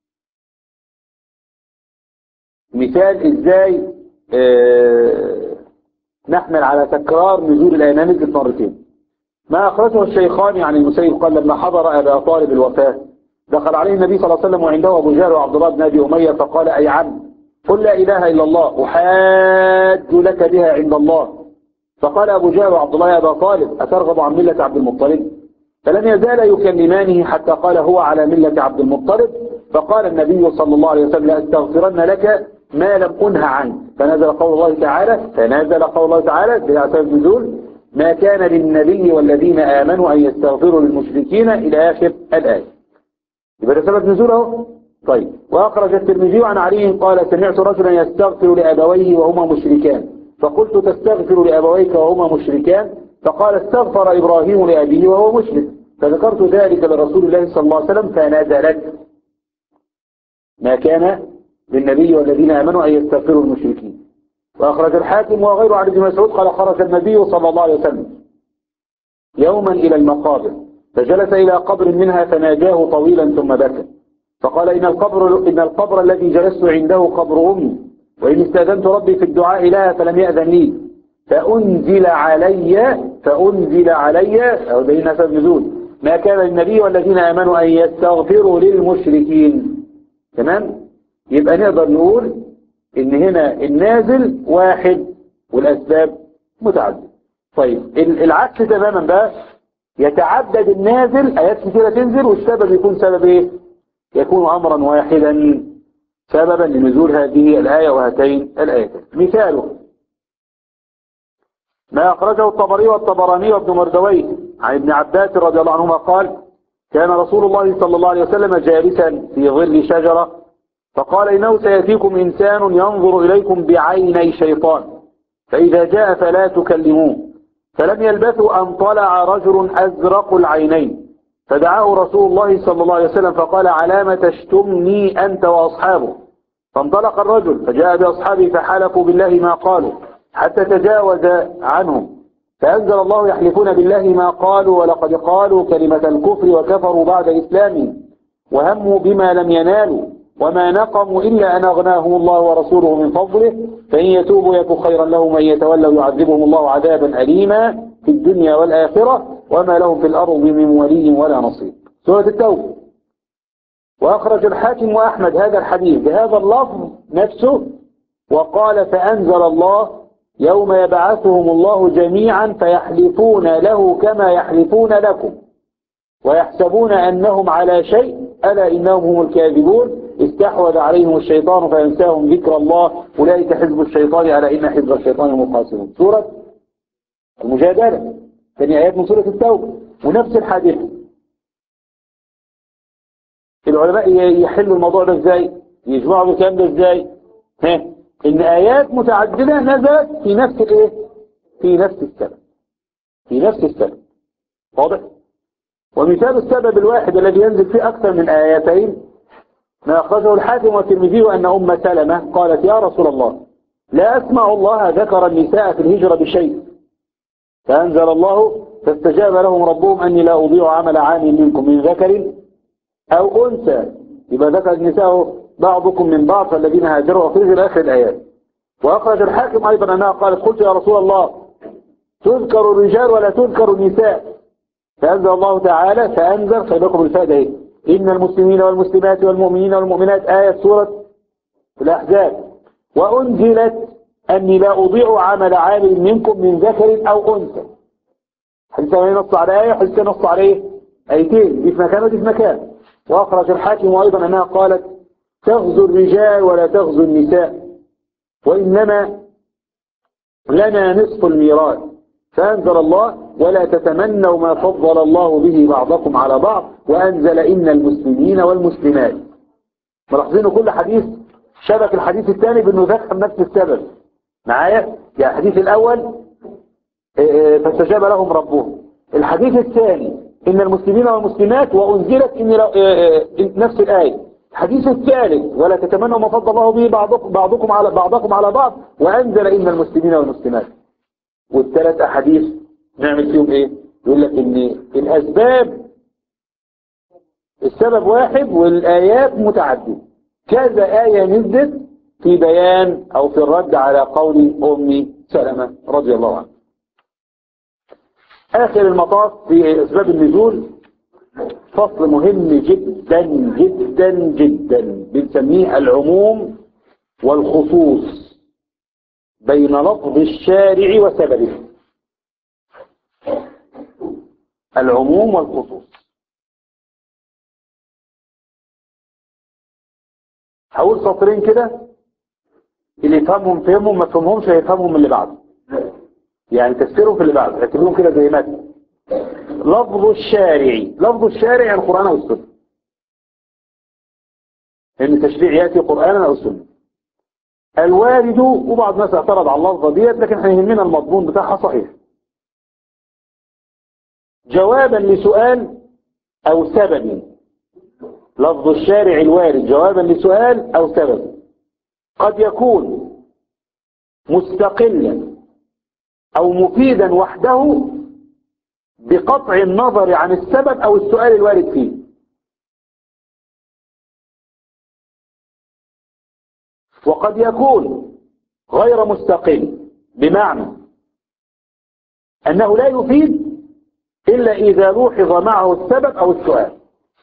مثال ازاي اه نحمل على تكرار نزول الآية نزلت مرتين ما أخرجه الشيخان عن المسيب قال لما حضر أبا طالب الوفاة دخل عليه النبي صلى الله عليه وسلم وعنده أبو جهل وعبد الله بن أبي أمية فقال أي عم قل لا إله إلا الله أحاج لك بها عند الله فقال أبو جهل وعبد الله يا أبا طالب أترغب عن ملة عبد المطلب فلم يزال يكلمانه حتى قال هو على ملة عبد المطلب فقال النبي صلى الله عليه وسلم لأستغفرن لك ما لم أنه عنه فنزل قول الله تعالى فنزل قول الله تعالى بأساس النزول ما كان للنبي والذين آمنوا أن يستغفروا للمشركين إلى آخر الآية يبقى ده سبب نزوله طيب وأخرج الترمذي عن علي قال سمعت رجلا يستغفر لأبويه وهما مشركان فقلت تستغفر لأبويك وهما مشركان فقال استغفر إبراهيم لأبيه وهو مشرك فذكرت ذلك لرسول الله صلى الله عليه وسلم فنزلت ما كان للنبي والذين آمنوا أن يستغفروا المشركين وأخرج الحاكم وغيره عن ابن مسعود قال خرج النبي صلى الله عليه وسلم يوما إلى المقابر فجلس إلى قبر منها فناجاه طويلا ثم بكى فقال إن القبر, إن القبر الذي جلست عنده قبر أمي وإن استاذنت ربي في الدعاء لها فلم يأذن لي فأنزل علي فأنزل علي أو بين سبب نزول ما كان للنبي والذين آمنوا أن يستغفروا للمشركين تمام يبقى نقدر نقول ان هنا النازل واحد والاسباب متعددة طيب العكس تماما بقى يتعدد النازل ايات كثيرة تنزل والسبب يكون سبب ايه يكون امرا واحدا سببا لنزول هذه الآية وهاتين الآيتين مثاله ما أخرجه الطبري والطبراني وابن مردويه عن ابن عباس رضي الله عنهما قال كان رسول الله صلى الله عليه وسلم جالسا في ظل شجرة فقال إنه سيأتيكم إنسان ينظر إليكم بعيني شيطان فإذا جاء فلا تكلموه فلم يلبثوا أن طلع رجل أزرق العينين فدعاه رسول الله صلى الله عليه وسلم فقال علام تشتمني أنت وأصحابه فانطلق الرجل فجاء بأصحابه فحلفوا بالله ما قالوا حتى تجاوز عنهم فأنزل الله يحلفون بالله ما قالوا ولقد قالوا كلمة الكفر وكفروا بعد إسلامهم وهموا بما لم ينالوا وما نقموا إلا أن أغناهم الله ورسوله من فضله فإن يتوبوا يكن خيرا لهم وإن يتولوا يعذبهم الله عذابا أليما في الدنيا والآخرة وما لهم في الأرض من ولي ولا نصير سورة التوبة وأخرج الحاكم وأحمد هذا الحديث بهذا اللفظ نفسه وقال فأنزل الله يوم يبعثهم الله جميعا فيحلفون له كما يحلفون لكم ويحسبون أنهم على شيء ألا إنهم هم الكاذبون استحوذ عليهم الشيطان فينساهم ذكر الله أولئك حزب الشيطان على إن حزب الشيطان هم الخاسرون سورة المجادلة ثاني آيات من سورة التوبة ونفس الحادثة العلماء يحلوا الموضوع ده ازاي يجمعوا الكلام ده ازاي ها ان آيات متعددة نزلت في نفس الايه في نفس السبب في نفس السبب واضح ومثال السبب الواحد الذي ينزل فيه أكثر من آيتين ما أخرجه الحاكم والترمذي أن أم سلمة قالت يا رسول الله لا أسمع الله ذكر النساء في الهجرة بشيء فأنزل الله فاستجاب لهم ربهم أني لا أضيع عمل عام منكم من ذكر أو أنثى يبقى ذكر النساء بعضكم من بعض فالذين هاجروا وخرجوا إلى آخر الآيات وأخرج الحاكم أيضا أنها قالت قلت يا رسول الله تذكر الرجال ولا تذكر النساء فأنزل الله تعالى فأنزل خيركم الفائدة ايه إن المسلمين والمسلمات والمؤمنين والمؤمنات آية سورة الأحزاب وأنزلت أني لا أضيع عمل عامل منكم من ذكر أو أنثى حديث نص على آية حديث نص على إيه آيتين دي في مكان ودي في مكان وأخرج الحاكم أيضا أنها قالت تغزو الرجال ولا تغزو النساء وإنما لنا نصف الميراث فأنزل الله ولا تتمنوا ما فضل الله به بعضكم على بعض وأنزل إن المسلمين والمسلمات ملاحظين كل حديث شبك الحديث الثاني بأنه ذكر نفس السبب معايا يعني الحديث الأول فاستجاب لهم ربهم الحديث الثاني إن المسلمين والمسلمات وأنزلت إن نفس الآية الحديث الثالث ولا تتمنوا ما فضل الله به بعضكم, بعضكم على بعضكم على بعض وأنزل إن المسلمين والمسلمات والثلاث أحاديث نعمل فيهم إيه يقول لك إن الأسباب السبب واحد والآيات متعددة كذا آية نزلت في بيان أو في الرد على قول أم سلمة رضي الله عنها آخر المطاف في أسباب النزول فصل مهم جدا جدا جدا بنسميه العموم والخصوص بين لفظ الشارع وسببه العموم والخصوص هقول سطرين كده اللي يفهمهم فهمهم ما فهمهمش هيفهمهم اللي بعده يعني تفسيرهم في اللي بعده اعتبرهم كده زي متن لفظ الشارع لفظ الشارع القرآن أو السنة ان تشريع يأتي قرآنا أو سنة الوارد وبعض الناس اعترض على اللفظة ديت لكن احنا يهمنا المضمون بتاعها صحيح جوابا لسؤال أو سبب لفظ الشارع الوارد جوابا لسؤال أو سبب قد يكون مستقلا أو مفيدا وحده بقطع النظر عن السبب أو السؤال الوارد فيه وقد يكون غير مستقل بمعنى أنه لا يفيد إلا إذا لوحظ معه السبب أو السؤال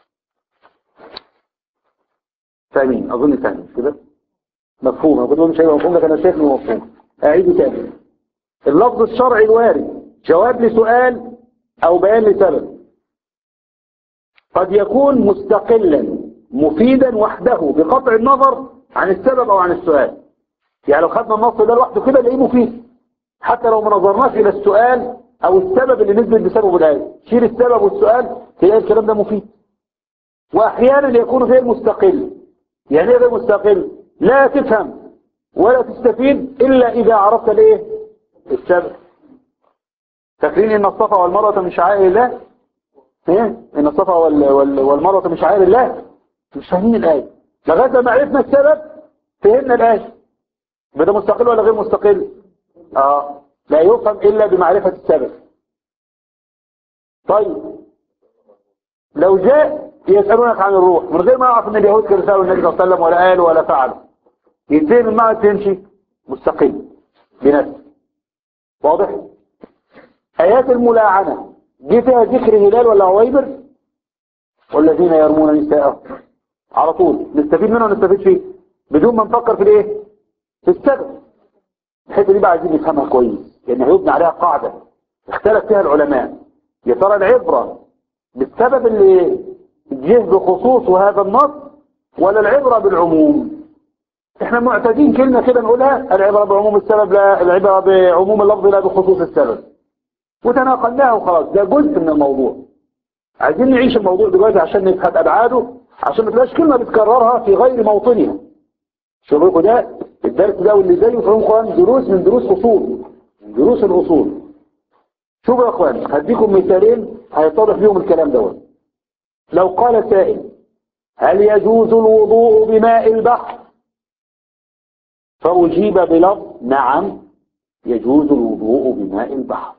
فاهمين أظن فاهمين كده مفهوم أنا كنت مش هيبقى مفهوم لكن أنا شايف إنه مفهوم أعيده تاني اللفظ الشرعي الوارد جواب لسؤال أو بيان لسبب قد يكون مستقلا مفيدا وحده بقطع النظر عن السبب أو عن السؤال يعني لو خدنا النص ده لوحده كده نلاقيه مفيد حتى لو ما نظرناش إلى السؤال أو السبب اللي نزل بسببه الآية شيل السبب والسؤال تلاقي الكلام ده مفيد وأحيانا يكون غير مستقل يعني ايه غير مستقل لا تفهم ولا تستفيد إلا إذا عرفت الايه السبب فاكرين ان الصفا والمروة من شعائر الله ايه ان الصفا وال... وال... والمروة من شعائر الله مش فاهمين الآية لغاية ما عرفنا السبب فهمنا الآية ده مستقل ولا غير مستقل اه لا يفهم إلا بمعرفة السبب طيب لو جاء يسألونك عن الروح من غير ما يعرف ان اليهود كانوا سألوا النبي صلى الله عليه وسلم ولا قالوا ولا فعلوا ينتهي من معنى تمشي مستقل بنفسه واضح آيات الملاعنة دي فيها ذكر هلال ولا عويبر والذين يرمون نساءهم على طول نستفيد منها ونستفيد فيه بدون ما نفكر في الايه في السبب الحته دي بقى عايزين نفهمها كويس لان هيبنى عليها قاعده اختلف فيها العلماء يا ترى العبره بالسبب اللي جه بخصوص هذا النص ولا العبره بالعموم احنا معتادين كلمه كده نقولها العبره بعموم السبب لا العبره بعموم اللفظ لا بخصوص السبب وتناقلناها وخلاص ده جزء من الموضوع عايزين نعيش الموضوع دلوقتي عشان نفهم ابعاده عشان ما تبقاش كلمه بتكررها في غير موطنها شوفوا ده الدرس ده واللي زيه في القرآن دروس من دروس أصول من دروس الأصول شوفوا يا أخوان هديكم مثالين هيتضح فيهم الكلام دوت لو قال سائل هل يجوز الوضوء بماء البحر فأجيب بلفظ نعم يجوز الوضوء بماء البحر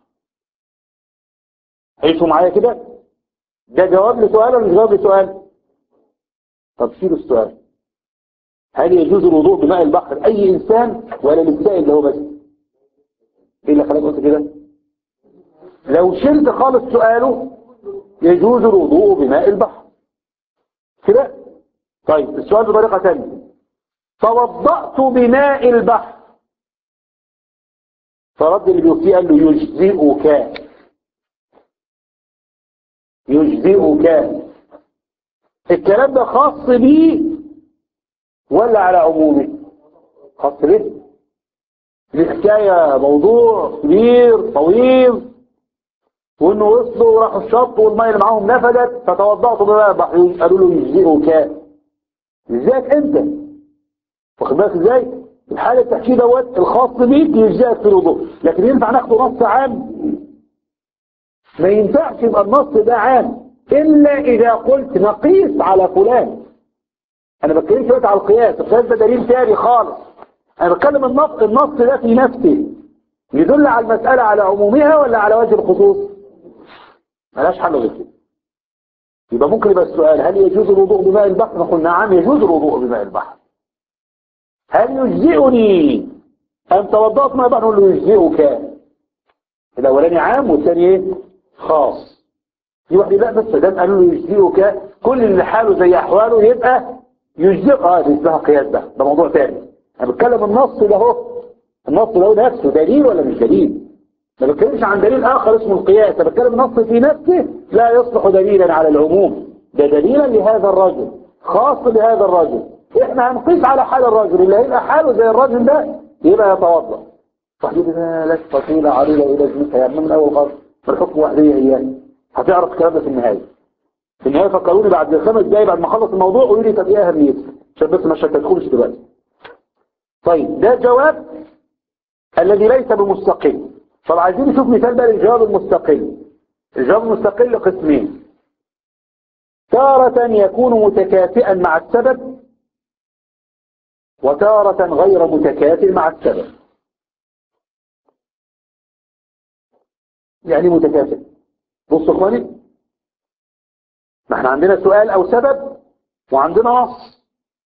عيشوا معايا كده ده جواب لسؤال ولا مش جواب لسؤال طب شيلوا السؤال هل يجوز الوضوء بماء البحر أي إنسان ولا للسائل ده هو بس إيه اللي خلاك قلت كده لو شلت خالص سؤاله يجوز الوضوء بماء البحر كده طيب السؤال بطريقة ثانية توضأت بماء البحر فرد اللي بيوفيه قال له يجزئك يجزئك الكلام ده خاص بيه ولا على عمومه خاص به دي حكاية موضوع كبير طويل وانه وصلوا وراحوا الشط والمية اللي معاهم نفدت فتوضأتوا بقى قالوا له يجزئك يجزئك انت واخد بالك ازاي الحالة التحكي دوت الخاص بيك يجزئك في الوضوء لكن ينفع ناخده نص عام ما ينفعش يبقى النص ده عام الا اذا قلت نقيس على فلان انا بتكلم دلوقتي على القياس القياس ده دليل تاني خالص انا بتكلم النص النص ده في نفسه يدل على المسألة على عمومها ولا على وجه الخصوص ملاش حل غير كده يبقى ممكن يبقى السؤال هل يجوز الوضوء بماء البحر نقول نعم يجوز الوضوء بماء البحر هل يجزئني أن توضأت ماء البحر نقول له يجزئك الأولاني عام والثاني ايه خاص في واحد لا بس ده قالوا له يجزئك كل اللي حاله زي أحواله يبقى يجزئ اه دي اسمها قياس ده ده موضوع ثاني انا بتكلم النص ده اهو النص ده هو نفسه دليل ولا مش دليل ما بتكلمش عن دليل اخر اسمه القياس انا بتكلم النص في نفسه لا يصلح دليلا على العموم ده دليلا لهذا الرجل خاص لهذا الرجل احنا هنقيس على حال الرجل اللي هيبقى حاله زي الرجل ده يبقى يتوضا صحيح ده لك طويلة عريضة إلى جميع يا من أول خالص الحكم وحدية إياه هتعرف الكلام ده في النهاية في النهاية فكروني بعد خمس دقايق بعد ما اخلص الموضوع قولوا لي طب ايه اهميته عشان بس ما شتتكمش دلوقتي طيب ده جواب الذي ليس بمستقل طب عايزين نشوف مثال بقى للجواب المستقل الجواب المستقل قسمين تارة يكون متكافئا مع السبب وتارة غير متكافئ مع السبب يعني متكافئ بصوا اخواني ما احنا عندنا سؤال او سبب وعندنا نص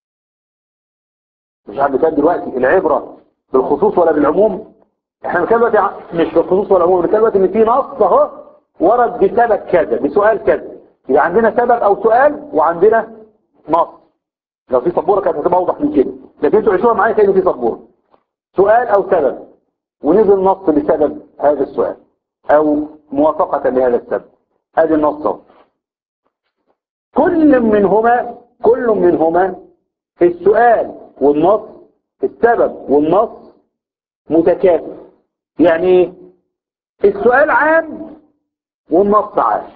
مش عم كان دلوقتي العبرة بالخصوص ولا بالعموم احنا بنتكلم دلوقتي مش بالخصوص ولا بالعموم بنتكلم دلوقتي ان في نص اهو ورد بسبب كذا بسؤال كذا يبقى عندنا سبب او سؤال وعندنا نص لو في سبوره كانت هتبقى اوضح من كده لكن انتوا عيشوها معايا كأن في سبوره سؤال او سبب ونزل نص بسبب هذا السؤال او موافقة لهذا السبب هذه النص اهو كل منهما كل منهما السؤال والنص السبب والنص متكافئ يعني ايه السؤال عام والنص عام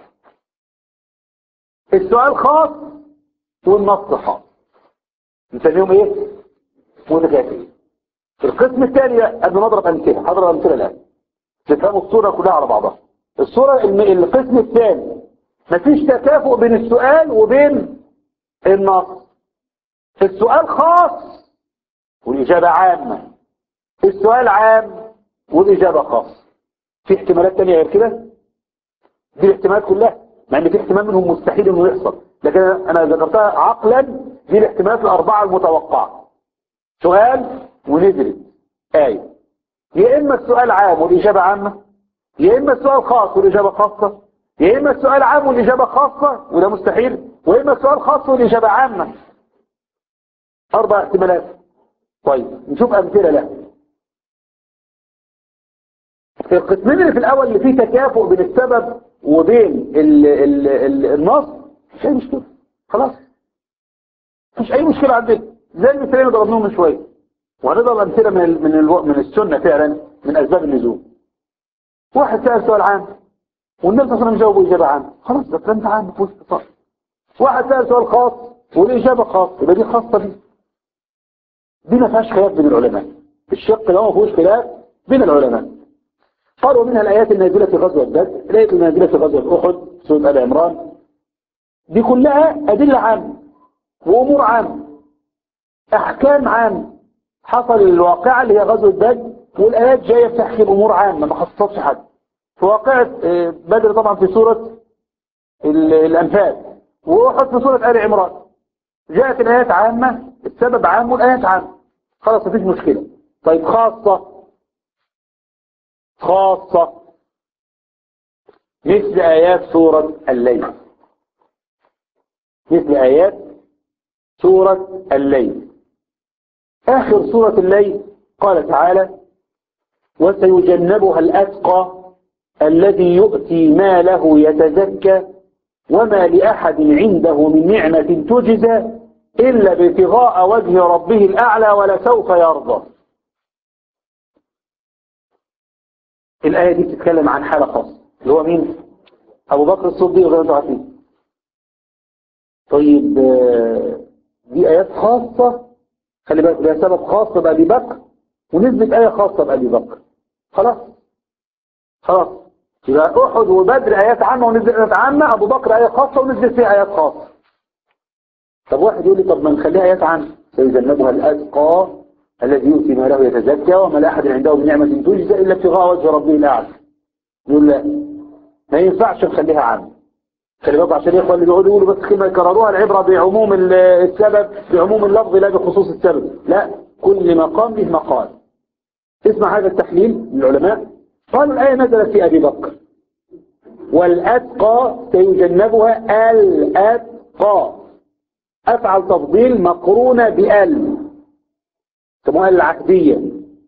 السؤال خاص والنص خاص نسميهم ايه متكافئين القسم الثاني قبل نضرب امثله هضرب امثله الان تفهموا الصوره كلها على بعضها الصوره القسم الثاني مفيش تكافؤ بين السؤال وبين النص السؤال خاص والإجابة عامة السؤال عام والإجابة خاص في احتمالات تانية غير كده دي الاحتمالات كلها مع ان في احتمال منهم مستحيل انه يحصل لكن انا ذكرتها عقلا دي الاحتمالات الاربعة المتوقعة سؤال ونزلت آية يا اما السؤال عام والإجابة عامة يا اما السؤال خاص والإجابة خاصة يا إما السؤال عام والإجابة خاصة وده مستحيل وإما السؤال خاص والإجابة عامة أربع احتمالات طيب نشوف أمثلة له القسمين اللي في الأول اللي فيه تكافؤ بين السبب وبين ال ال ال النص مفيش أي مشكلة خلاص مفيش أي مشكلة عندنا زي المثالين اللي ضربناهم من شوية وهنضرب أمثلة من ال من ال من السنة فعلا من أسباب النزول واحد سأل سؤال عام والنبي صلى الله عليه وسلم جاوبه إجابة عامة خلاص ده كلام عام ما فيهوش اتصال واحد سأل سؤال خاص والإجابة خاصة يبقى دي خاصة دي دي ما فيهاش خلاف بين العلماء الشق ده ما فيهوش خلاف بين العلماء قالوا منها الآيات النازلة في غزوة بدر الآيات النازلة في غزوة أحد سورة آل عمران دي كلها أدلة عامة وأمور عامة أحكام عامة حصل الواقعة اللي هي غزوة بدر والآيات جاية بتحكي بأمور عامة ما خصصتش حد في واقعة بدر طبعا في سورة الأنفال وأحد في سورة آل عمران جاءت الآيات عامة السبب عام والآيات عامة خلاص مفيش مشكلة طيب خاصة خاصة مثل آيات سورة الليل مثل آيات سورة الليل آخر سورة الليل قال تعالى وسيجنبها الأتقى الذي يؤتي ماله يتزكى وما لأحد عنده من نعمة تجزى إلا بابتغاء وجه ربه الأعلى ولسوف يرضى الآية دي بتتكلم عن حالة خاصة اللي هو مين؟ أبو بكر الصديق غير الله عارفين طيب دي آيات خاصة خلي بالك لها سبب خاص بأبي بكر ونزلت آية خاصة بأبي بكر خلاص خلاص يبقى أحد وبدر آيات عامة ونزلت آيات عامة أبو بكر آية خاصة ونزلت فيها آيات خاصة طب واحد يقول لي طب ما نخليها آيات عامة سيجنبها الأتقى الذي يؤتي ماله يتزكى وما لا أحد عنده من نعمة تجزى إلا ابتغاء وجه ربه الأعلى يقول لا ما ينفعش نخليها عامة خلي بالك عشان الاخوه اللي بيقعدوا يقولوا بس كلمه يكرروها العبره بعموم السبب بعموم اللفظ لا بخصوص السبب لا كل مقام له مقال اسمع هذا التحليل للعلماء قالوا الآية نزلت في أبي بكر والأتقى سيجنبها الأتقى أفعل تفضيل مقرونة بأل سموها العهدية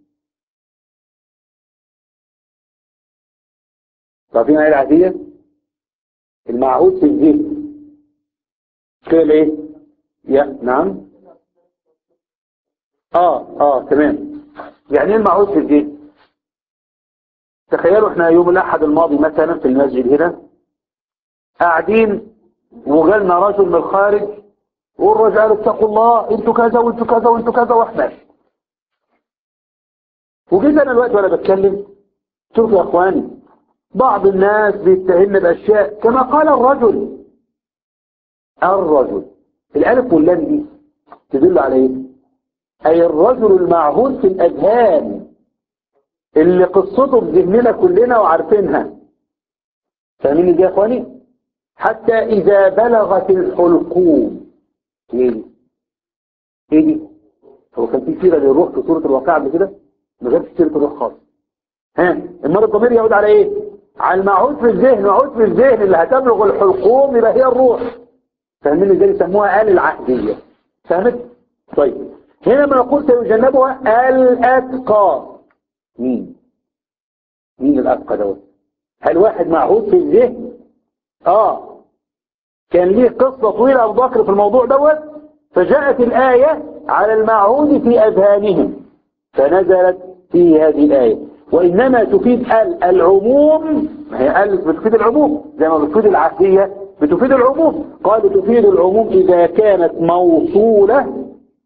عارفين ايه العهدية المعهود في الذهن كده ايه يا نعم اه اه تمام يعني ايه المعهود في الذهن تخيلوا احنا يوم الاحد الماضي مثلا في المسجد هنا قاعدين وجالنا رجل من الخارج والرجل قال اتقوا الله انتوا كذا وانتوا كذا وانتوا كذا واحنا وجيت انا الوقت وانا بتكلم شوفوا يا اخواني بعض الناس بيتهمنا باشياء كما قال الرجل الرجل الالف واللام دي تدل على ايه اي الرجل المعهود في الاذهان اللي قصته في ذهننا كلنا وعارفينها فاهمين ازاي يا اخواني حتى اذا بلغت الحلقوم ايه دي ايه دي هو كان في سيره للروح في سوره الواقعه قبل كده من غير سيره الروح خالص ها المرة الضمير يعود على ايه على المعهود في الذهن معهود في الذهن اللي هتبلغ الحلقوم يبقى هي الروح فاهمين ازاي يسموها آل العهدية فهمت طيب هنا ما نقول سيجنبها الأتقى مين مين الأتقى دوت هل واحد معهود في الذهن اه كان ليه قصة طويلة أبو بكر في الموضوع دوت فجاءت الآية على المعهود في أذهانهم فنزلت في هذه الآية وإنما تفيد ال العموم ما هي ال بتفيد العموم زي ما بتفيد العهدية بتفيد العموم قالوا تفيد العموم إذا كانت موصولة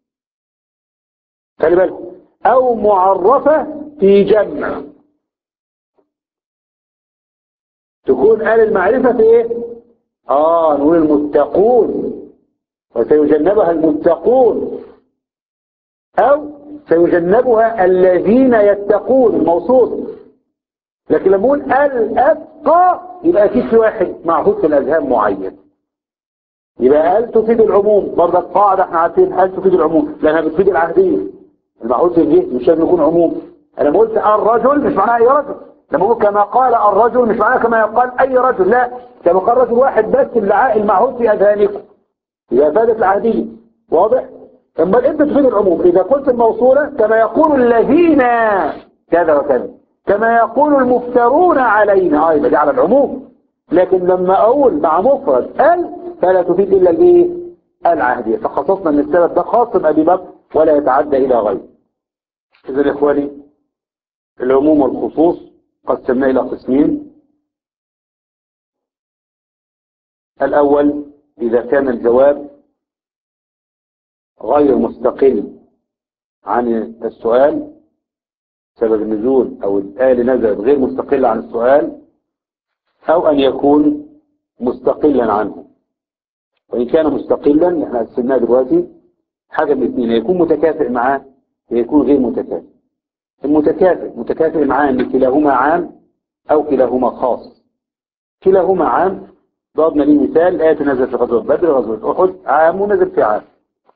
خلي بالك أو معرفة في جمع تكون آل المعرفة في إيه؟ آه نقول المتقون وسيجنبها المتقون أو سيجنبها الذين يتقون الموصول لكن لما نقول الأتقى يبقى أكيد في واحد معهود في الأذهان معين يبقى هل تفيد العموم برضه القاعدة احنا عارفين هل تفيد العموم لأنها بتفيد العهدية المعهود في الجهد مش لازم يكون عموم أنا لما قلت الرجل مش معناها أي رجل لما قلت كما قال الرجل مش معناها كما يقال أي رجل لا كما قال رجل واحد بس المعهود في أذهانكم يبقى فادت العهدية واضح اما انت تفيد العموم اذا قلت الموصولة كما يقول الذين كذا وكذا كما يقول المفترون علينا ايضا دي على العموم لكن لما اقول مع مفرد ال فلا تفيد الا الايه العهدية فخصصنا ان السبب ده خاص بأبي بكر ولا يتعدى الى غيره اذا يا اخواني العموم والخصوص قسمناه الى قسمين الاول اذا كان الجواب غير مستقل عن السؤال سبب النزول او الآية نزلت غير مستقلة عن السؤال او ان يكون مستقلا عنه وان كان مستقلا احنا قسمناه دلوقتي حاجة من الاثنين يكون متكافئ معاه ويكون غير متكافئ المتكافئ متكافئ معاه ان كلاهما عام او كلاهما خاص كلاهما عام ضربنا ليه مثال آية نزلت في غزوة بدر غزوة أحد عام ونزل في عام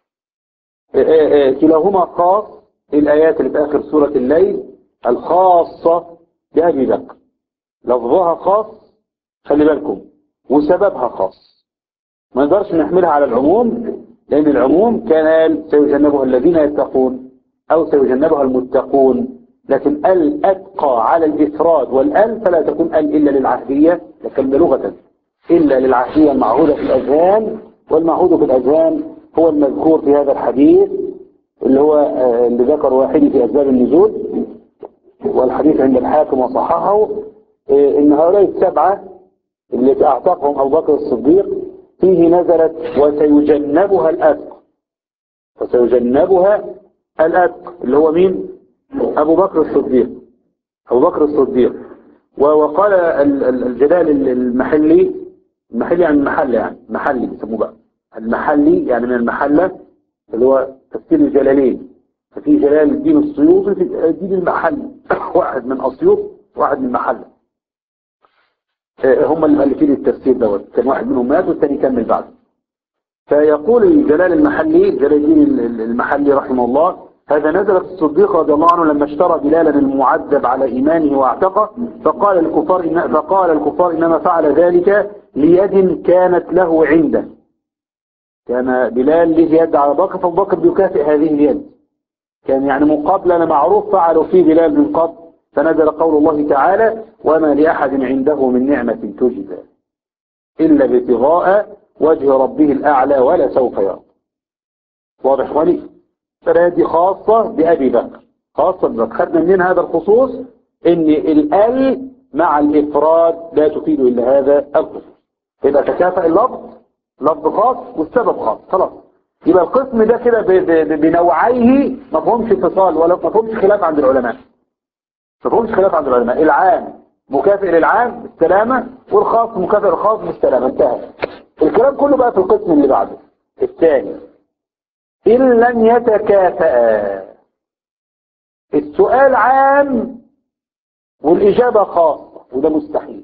كلاهما خاص الآيات اللي في آخر سورة الليل الخاصة بأبي بكر لفظها خاص خلي بالكم وسببها خاص ما نقدرش نحملها على العموم لأن العموم كان قال سيجنبها الذين يتقون أو سيجنبها المتقون لكن ال أتقى على الإفراد والأل فلا تكون ال إلا للعهدية لكن لغة إلا للعهدية المعهودة في الأذهان والمعهود في الأذهان هو المذكور في هذا الحديث اللي هو اللي ذكر واحد في أسباب النزول والحديث عند الحاكم وصححه إن هؤلاء السبعة اللي أعتقهم أبو بكر الصديق فيه نزلت وسيجنبها الأتق وسيجنبها الأتق اللي هو مين أبو بكر الصديق أبو بكر الصديق وقال الجلال المحلي المحلي يعني المحل يعني محلي بيسموه بقى المحلي يعني من المحلة اللي هو تفسير الجلالين ففي جلال الدين السيوطي في الدين المحلي واحد من أسيوط واحد من المحلة هم اللي مؤلفين التفسير دوت كان واحد منهم مات والثاني كمل بعد فيقول الجلال المحلي جلال الدين المحلي رحمه الله هذا نزل في الصديق رضي الله عنه لما اشترى بلالا المعذب على إيمانه واعتقه فقال الكفار إن فقال الكفار إنما فعل ذلك ليد كانت له عنده كان بلال له يد على بكر فابو بكر بيكافئ هذه اليد كان يعني مقابلة معروف فعلوا فيه بلال من قبل فنزل قول الله تعالى وما لأحد عنده من نعمة تجزى إلا ابتغاء وجه ربه الأعلى ولا سوف يرضى واضح ولي فهذه خاصة بأبي بكر خاصة ببكر خدنا منين هذا الخصوص ان الال مع الافراد لا تفيد الا هذا الخصوص يبقى تكافئ اللفظ لفظ خاص والسبب خاص خلاص يبقى القسم ده كده بنوعيه ما فهمش اتصال ولا ما فهمش خلاف عند العلماء ما فهمش خلاف عند العلماء العام مكافئ للعام بالسلامة والخاص مكافئ للخاص بالسلامة انتهى الكلام كله بقى في القسم اللي بعده الثاني إن لم يتكافئا السؤال عام والإجابة خاصة وده مستحيل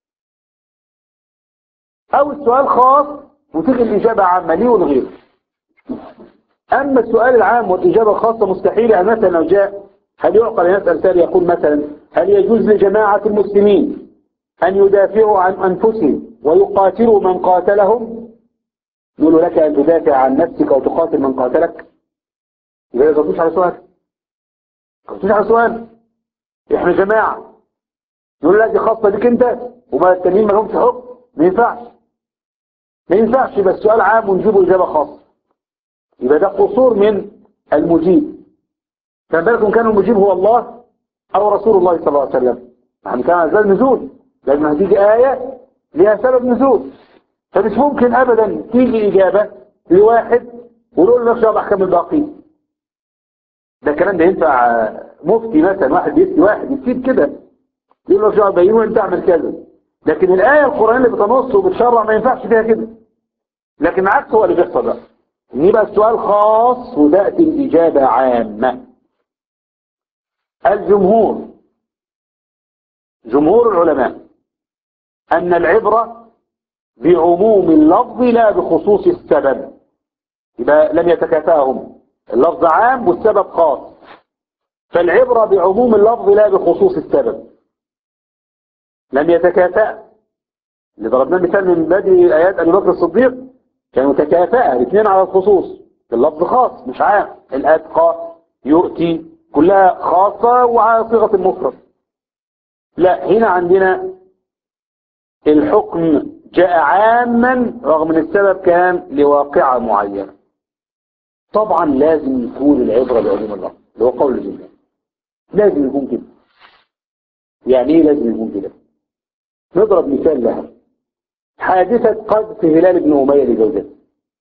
أو السؤال خاص وتيجي الإجابة عامة ليه والغير أما السؤال العام والإجابة الخاصة مستحيل يعني مثلا لو جاء هل يعقل يسأل سؤال يقول مثلا هل يجوز لجماعة المسلمين أن يدافعوا عن أنفسهم ويقاتلوا من قاتلهم يقول لك أن تدافع عن نفسك وتقاتل من قاتلك يبقى ما جاوبتوش على سؤال ما جاوبتوش على سؤال احنا جماعة يقول لك دي خاصة بك انت وما التانيين ما لهمش حكم ما ينفعش ما ينفعش يبقى السؤال عام ونجيبه إجابة خاصة يبقى ده قصور من المجيب كان بالكم كان المجيب هو الله أو رسول الله صلى الله عليه وسلم يعني كان أسباب نزول لأن هتيجي آية لها سبب نزول فمش ممكن أبدا تيجي إجابة لواحد ونقول له نفسه جواب أحكام الباقين ده الكلام ده ينفع مفتي مثلا واحد بيفتي واحد يفتي كده يقول له جواب بينه وانت اعمل كذا لكن الآية القرآن اللي بتنص وبتشرع ما ينفعش فيها كده لكن عكس هو اللي بيحصل بقى ان يبقى السؤال خاص وتأتي الإجابة عامة الجمهور جمهور العلماء أن العبرة بعموم اللفظ لا بخصوص السبب يبقى لم يتكافاهم اللفظ عام والسبب خاص فالعبرة بعموم اللفظ لا بخصوص السبب لم يتكافأ اللي ضربناه مثال من بدء آيات أبي بكر الصديق كانوا تكافأ الاثنين على الخصوص اللفظ خاص مش عام الأتقى يؤتي كلها خاصة وعلى صيغة المفرد لا هنا عندنا الحكم جاء عاما رغم ان السبب كان لواقعة معينة طبعا لازم يكون العبرة بعلوم الله اللي هو قول الجمهور لازم يكون كده يعني ايه لازم يكون كده نضرب مثال لها حادثة قذف هلال بن أمية لزوجته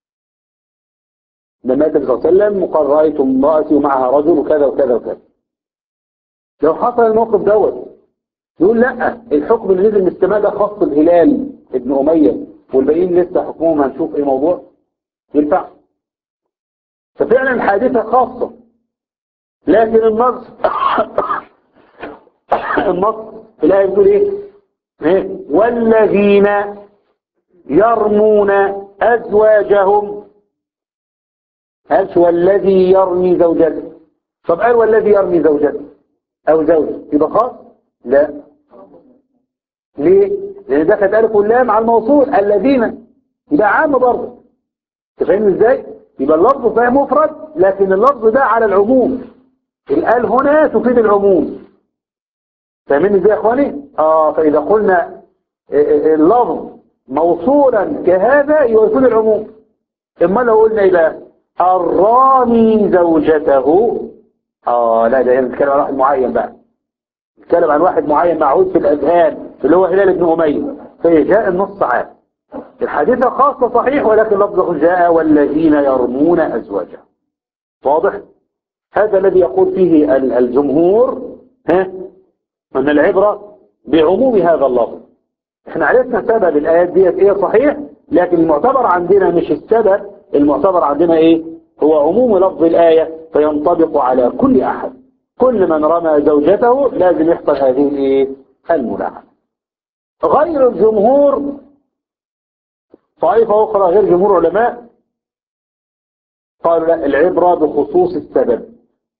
لما النبي صلى الله عليه وسلم وقال رأيت امرأتي ومعها رجل وكذا وكذا وكذا لو حصل الموقف دوت يقول لا الحكم اللي نزل من السماء ده خاص بهلال ابن أمية والباقيين لسه حكمهم هنشوف ايه موضوع ينفع ففعلا الحادثة خاصة لكن النص النص في الآية بتقول ايه إيه؟ والذين يرمون أزواجهم قالش والذي يرمي زوجته طب قال والذي يرمي زوجته أو زوجه يبقى خاص لا ليه لأن ده كانت ألف واللام على الموصول الذين يبقى عام برضه تفهم ازاي يبقى اللفظ ده مفرد لكن اللفظ ده على العموم الآل هنا تفيد العموم فاهمين ازاي يا اخواني اه فاذا قلنا اللفظ موصولا كهذا يفيد العموم اما لو قلنا ايه بقى الرامي زوجته اه لا ده بنتكلم عن واحد معين بقى نتكلم عن واحد معين معهود في الاذهان اللي هو هلال بن اميه فجاء النص عام الحادثه خاصه صحيح ولكن لفظه جاء والذين يرمون ازواجهم واضح هذا الذي يقول فيه الجمهور ها أن العبرة بعموم هذا اللفظ احنا عرفنا سبب الآيات ديت ايه صحيح لكن المعتبر عندنا مش السبب المعتبر عندنا ايه هو عموم لفظ الآية فينطبق على كل أحد كل من رمى زوجته لازم يحصل هذه الايه الملاحظة غير الجمهور طائفة أخرى غير جمهور علماء قالوا لا العبرة بخصوص السبب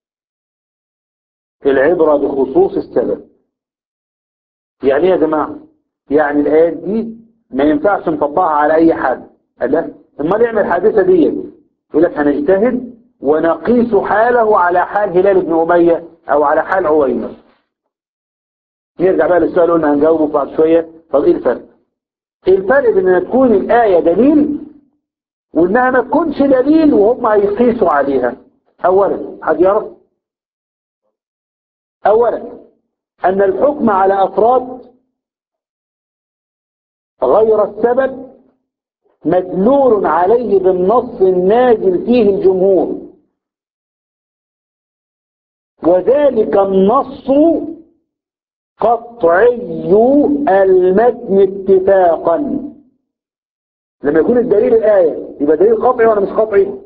العبرة بخصوص السبب يعني ايه يا جماعة يعني الآيات دي ما ينفعش نطبقها على أي حد لا اما يعمل الحادثة دي يقول لك هنجتهد ونقيس حاله على حال هلال بن أمية أو على حال عويمة نرجع بقى للسؤال قلنا هنجاوبه بعد شوية طب ايه الفرق ايه الفرق بين ان تكون الآية دليل وانها ما تكونش دليل وهم هيقيسوا عليها اولا حد يعرف اولا أن الحكم على أفراد غير السبب مدلول عليه بالنص النازل فيه الجمهور وذلك النص قطعي المتن اتفاقا لما يكون الدليل الآية يبقى دليل قطعي ولا مش قطعي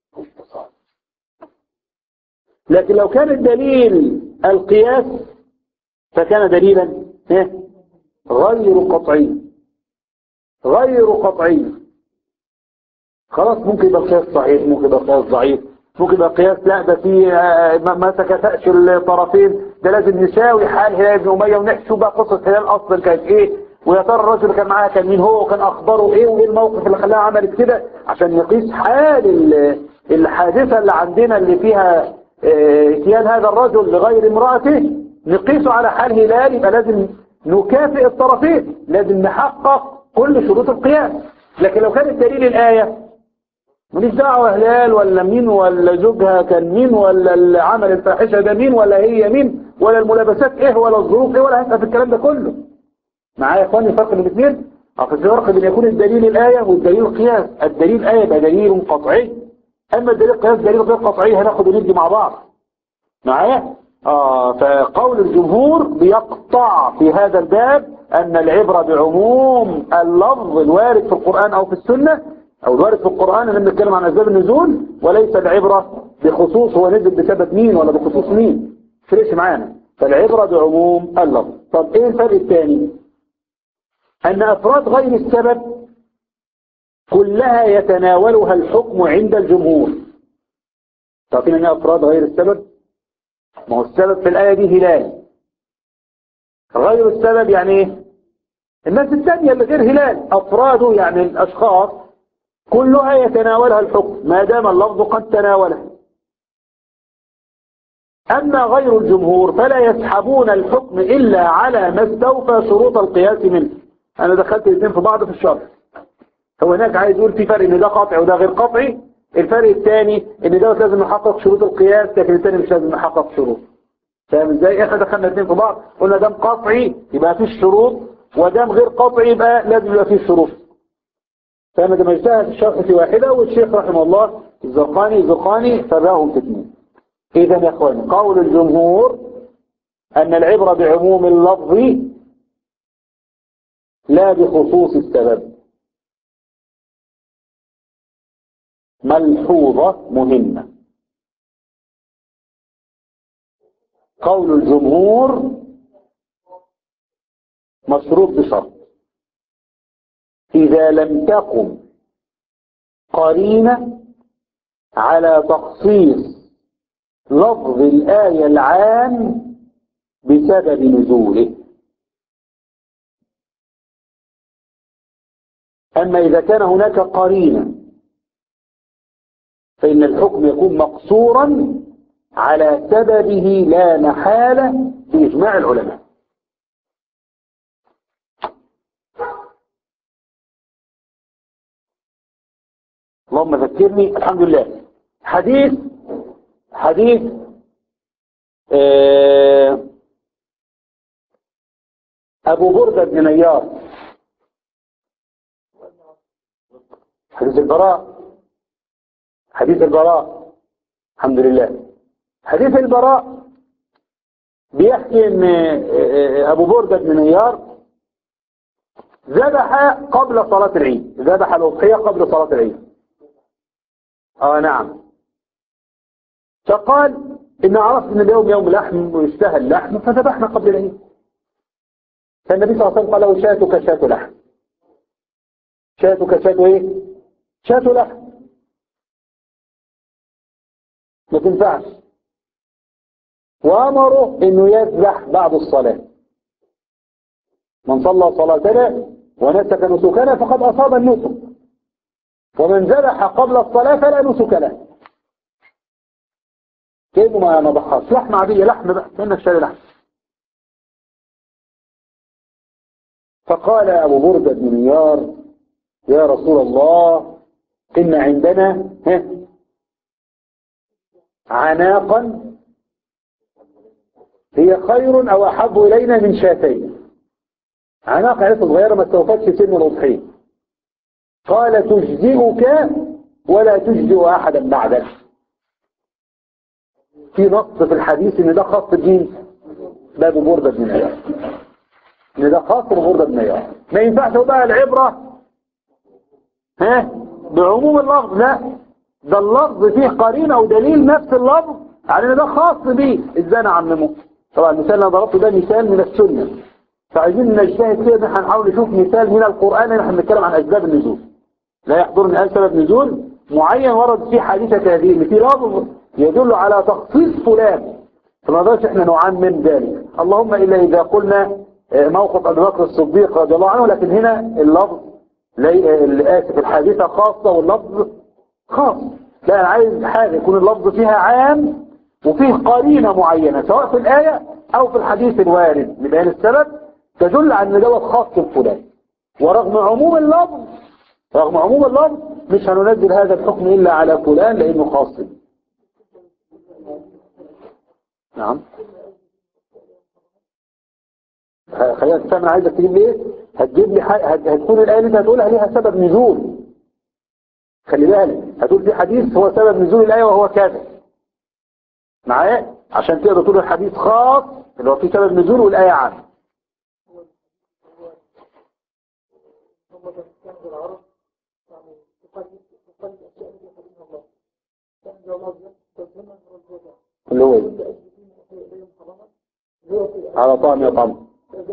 لكن لو كان الدليل القياس فكان دليلا غير قطعي غير قطعي خلاص ممكن يبقى قياس صحيح ممكن يبقى قياس ضعيف ممكن يبقى قياس لا ده في ما تكافئش الطرفين ده لازم نساوي حال هلال بن اميه ونحكي بقى قصه هلال اصلا كانت ايه ويا ترى الراجل اللي كان معاها كان مين هو وكان اخباره ايه وايه الموقف اللي خلاها عملت كده عشان نقيس حال الحادثه اللي عندنا اللي فيها اتيان هذا الرجل لغير امراته نقيسه على حال هلال يبقى لازم نكافئ الطرفين لازم نحقق كل شروط القياس لكن لو كان الدليل الآية ماليش دعوة هلال ولا مين ولا زوجها كان مين ولا اللي عمل الفاحشة ده مين ولا هي مين ولا الملابسات ايه ولا الظروف ايه ولا هسأل في الكلام ده كله معايا يا اخواني فرق بين الاثنين في فرق بين يكون الدليل الآية والدليل القياس الدليل آية يبقى دليل قطعي أما الدليل القياس دليل غير قطعي هناخد وندي مع بعض معايا آه فقول الجمهور بيقطع في هذا الباب أن العبرة بعموم اللفظ الوارد في القرآن أو في السنة أو الوارد في القرآن لما نتكلم عن أسباب النزول وليس العبرة بخصوص هو نزل بسبب مين ولا بخصوص مين فريش معانا فالعبرة بعموم اللفظ طب إيه الفرق الثاني أن أفراد غير السبب كلها يتناولها الحكم عند الجمهور تعرفين أن أفراد غير السبب ما هو السبب في الآية دي هلال غير السبب يعني ايه الناس الثانية اللي غير هلال أفراده يعني الأشخاص كلها يتناولها الحكم ما دام اللفظ قد تناوله أما غير الجمهور فلا يسحبون الحكم إلا على ما استوفى شروط القياس منه أنا دخلت الاثنين في بعض في الشرح هو هناك عايز يقول في فرق ان ده قطعي وده غير قطعي الفرق الثاني ان ده لازم يحقق شروط القياس لكن الثاني مش لازم يحقق شروط فاهم ازاي احنا دخلنا الاثنين في بعض قلنا دام قطعي يبقى فيه شروط ودام غير قطعي يبقى لازم يبقى فيه شروط فاهم ده ما يجتهد الشرح في واحدة والشيخ رحمه الله الزرقاني الزرقاني فرقهم في اثنين اذا يا اخواني قول الجمهور ان العبرة بعموم اللفظ لا بخصوص السبب ملحوظة مهمة قول الجمهور مشروط بشرط إذا لم تقم قرينة على تخصيص لفظ الآية العام بسبب نزوله أما إذا كان هناك قرينة فإن الحكم يكون مقصورا على سببه لا محالة بإجماع العلماء اللهم ذكرني الحمد لله حديث حديث آه أبو بردة بن نيار حديث البراء حديث البراء الحمد لله حديث البراء بيحكي ان ابو بردة بن نيار ذبح قبل صلاة العيد ذبح الأضحية قبل صلاة العيد اه نعم فقال ان عرفت ان اليوم يوم لحم ويشتهى اللحم فذبحنا قبل العيد فالنبي صلى الله عليه وسلم قال له شاتك شات لحم شاتك شات ايه شات لحم ما تنفعش وامره انه يذبح بعد الصلاة من صلى صلاتنا ونسك نسكنا فقد اصاب النسك ومن ذبح قبل الصلاة فلا نسك له كأنه ما ما ضحاش لحم عادية لحم بقى كأنك شاري لحم فقال أبو بردة بن نيار يا رسول الله إن عندنا عناقا هي خير أو أحب إلينا من شاتين عناق عيسى صغيرة ما استوفتش سن الأضحية قال تجزئك ولا تجزئ أحدا بعدك في نص في الحديث ان ده خاص بمين باب بردة بن نيار ان ده خاص ببردة بن نيار ما ينفعش بقى العبرة ها بعموم اللفظ لا ده اللفظ فيه قرينة ودليل نفس اللفظ على ان ده خاص بيه ازاي نعممه طبعا المثال اللي انا ضربته ده مثال من السنة فعايزين نجتهد كده احنا هنحاول نشوف مثال من القرآن اللي احنا بنتكلم عن اسباب النزول لا يحضرني قال سبب نزول معين ورد فيه حديثة هذه ان في لفظ يدل على تخصيص فلان فما نقدرش احنا نعمم ذلك اللهم الا اذا قلنا موقف ابي بكر الصديق رضي الله عنه لكن هنا اللفظ اسف الحادثة خاصة واللفظ خاص لا انا عايز حاجة يكون اللفظ فيها عام وفيه قرينة معينة سواء في الآية او في الحديث الوارد لبيان السبب تدل على ان دوت خاص بفلان ورغم عموم اللفظ رغم عموم اللفظ مش هننزل هذا الحكم إلا على فلان لأنه خاص نعم خلينا نتفهم انا عايزك تجيب لي ايه هتجيب لي حاجة هتكون الآية اللي انت هتقولها ليها سبب نزول خلي بالك هتقول في حديث هو سبب نزول الآية وهو كذا معايا عشان تقدر تقول الحديث خاص اللي هو في سبب نزول والآية عام اللي هو على طعم يا طعم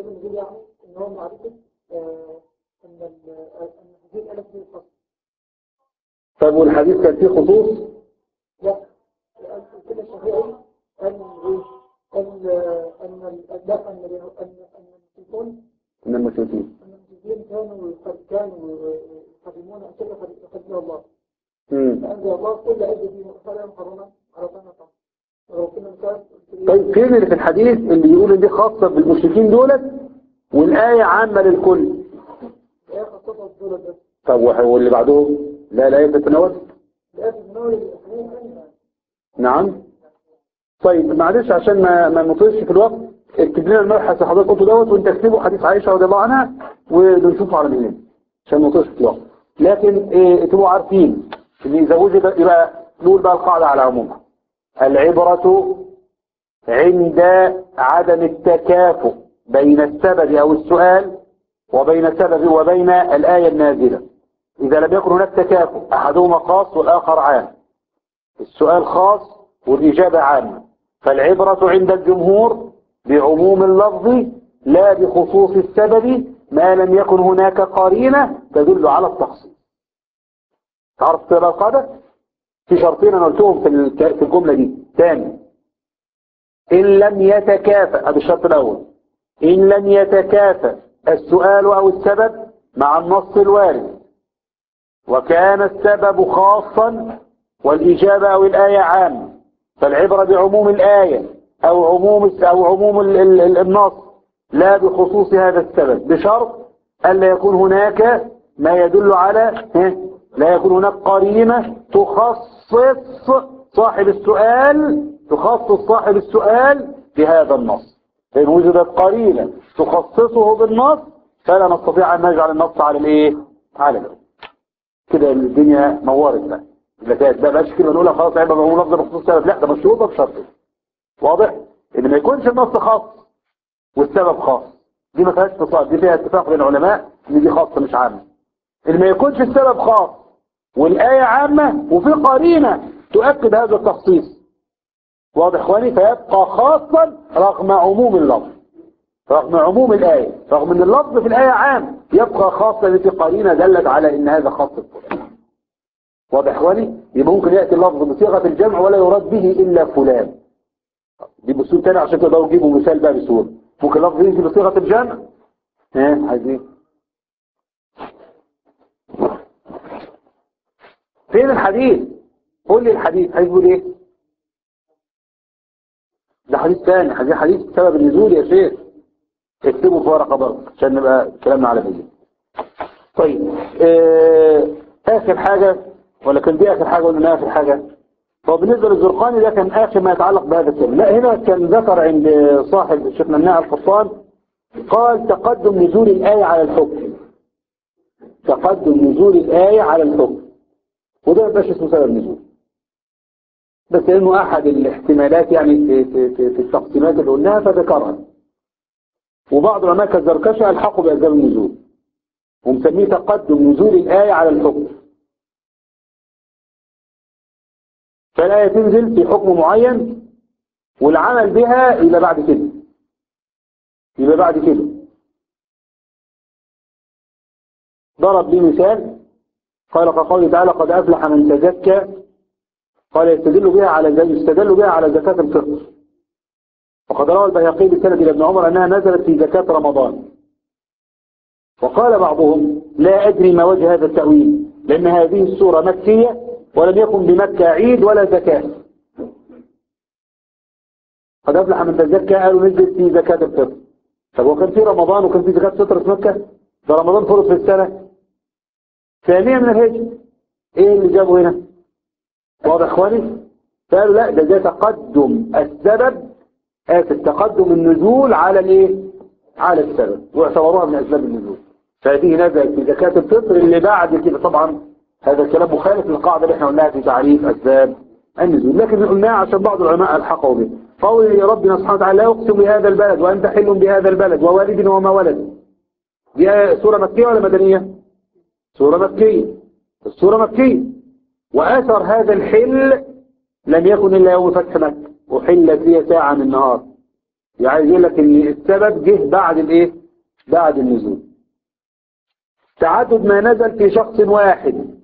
طيب والحديث كان فيه خصوص لا كده الشافعي قال ان ان لا ان ان ان المشركون من المشركين ان المشركين كانوا قد كانوا قد يعظمون أشد خلق الله مم. فأنزل الله كل عدة دي مؤخرة محرمة على طعام الطعام ولو كنا مثال طيب فين اللي في الحديث اللي يقول ان دي خاصة بالمشركين دولت والآية عامة للكل الآية خاصة الدولة بس طب وح- واللي بعدهم لا لا يتناول الآية في المناول الاثنين ثانية نعم طيب معلش عشان ما ما نطيرش في الوقت اكتب لنا المبحث اللي حضرتك قلته دوت وانت اكتبه حديث عائشة رضي الله عنها ونشوفه على اليمين عشان ما نطيرش في الوقت لكن ايه تبقوا عارفين ان اذا وجد يبقى نقول بقى القاعدة على عمومها العبرة عند عدم التكافؤ بين السبب او السؤال وبين سبب وبين الآية النازلة إذا لم يكن هناك تكافؤ أحدهما خاص والآخر عام السؤال خاص والإجابة عامة فالعبرة عند الجمهور بعموم اللفظ لا بخصوص السبب ما لم يكن هناك قرينة تدل على التخصيص تعرف تقرأ القاعدة؟ في شرطين أنا قلتهم في الك- في الجملة دي ثاني إن لم يتكافأ هذا الشرط الأول إن لم يتكافأ السؤال أو السبب مع النص الوارد وكان السبب خاصا والإجابة أو الآية عامة فالعبرة بعموم الآية أو عموم أو عموم ال- ال- ال- النص لا بخصوص هذا السبب بشرط ألا يكون هناك ما يدل على ها، لا يكون هناك قرينة تخصص صاحب السؤال تخصص صاحب السؤال بهذا النص فإن وجدت قرينة تخصصه بالنص فلا نستطيع أن نجعل النص على الإيه؟ على الأول كده الدنيا نورت بقى يبقى كده ده بقاش كده نقولها خلاص عيبه بقول لفظ بخصوص سبب لا ده مشروطه بشرط واضح ان ما يكونش النص خاص والسبب خاص دي ما فيهاش اتصال دي فيها اتفاق بين العلماء ان دي خاصه مش عامه ان ما يكونش السبب خاص والايه عامه وفي قرينه تؤكد هذا التخصيص واضح اخواني فيبقى خاصا رغم عموم اللفظ رغم عموم الآية رغم ان اللفظ في الآية عام يبقى خاصة التي قرينة دلت على ان هذا خاص الفلان واضح اخواني يبقى ممكن يأتي اللفظ بصيغة الجمع ولا يراد به إلا فلان دي بسهول تاني عشان تقدروا تجيبوا مثال بقى بسهولة ممكن لفظ يجي بصيغة الجمع ها عايزين فين الحديث قول لي الحديث عايز يقول ايه ده حديث ثاني حديث حديث سبب النزول يا شيخ اكتبه في ورقة برضه عشان نبقى كلامنا على بيجي طيب آه آخر حاجة ولا كان دي آخر حاجة ولا آخر حاجة طب بالنسبة للزرقاني ده كان آخر ما يتعلق بهذا الكلام لا هنا كان ذكر عند صاحب الشيخ مناع القطان قال تقدم نزول الآية على الحكم تقدم نزول الآية على الحكم وده ما يبقاش اسمه سبب نزول بس لأنه أحد الاحتمالات يعني في, في, في, في التقسيمات اللي قلناها فذكرها وبعض العلماء كالزركشة الحقوا بأسباب النزول ومسميه تقدم نزول الآية على الحكم فالآية تنزل في حكم معين والعمل بها إلى بعد كده يبقى بعد كده ضرب لي مثال قال كقوله تعالى قد أفلح من تزكى قال يستدل بها على يستدل بها على زكاة الفطر وقد روى البيهقي بسند إلى ابن عمر أنها نزلت في زكاة رمضان وقال بعضهم لا أدري ما وجه هذا التأويل لأن هذه السورة مكية ولم يكن بمكة عيد ولا زكاة قد أفلح من تزكى قالوا نزلت في زكاة الفطر طب وكان في رمضان وكان في زكاة فطر في مكة ده رمضان فرض في السنة ثانية من الهجر ايه اللي جابه هنا واضح اخواني قالوا لا ده ده تقدم السبب آسف تقدم النزول على الايه على السبب واعتبروها من اسباب النزول فهذه نزلت في زكاة الفطر اللي بعد كده طبعا هذا الكلام مخالف للقاعدة اللي احنا قلناها في تعريف اسباب النزول لكن قلناها عشان بعض العلماء الحقوا به قول ربنا سبحانه وتعالى لا يقسم بهذا البلد وانت حل بهذا البلد ووالد وما ولد دي سورة مكية ولا مدنية سورة مكية السورة مكية وأثر هذا الحل لم يكن إلا يوم فتح مكة وحلت لي ساعة من النهار يعني يقول لك ان السبب جه بعد الايه بعد النزول تعدد ما نزل في شخص واحد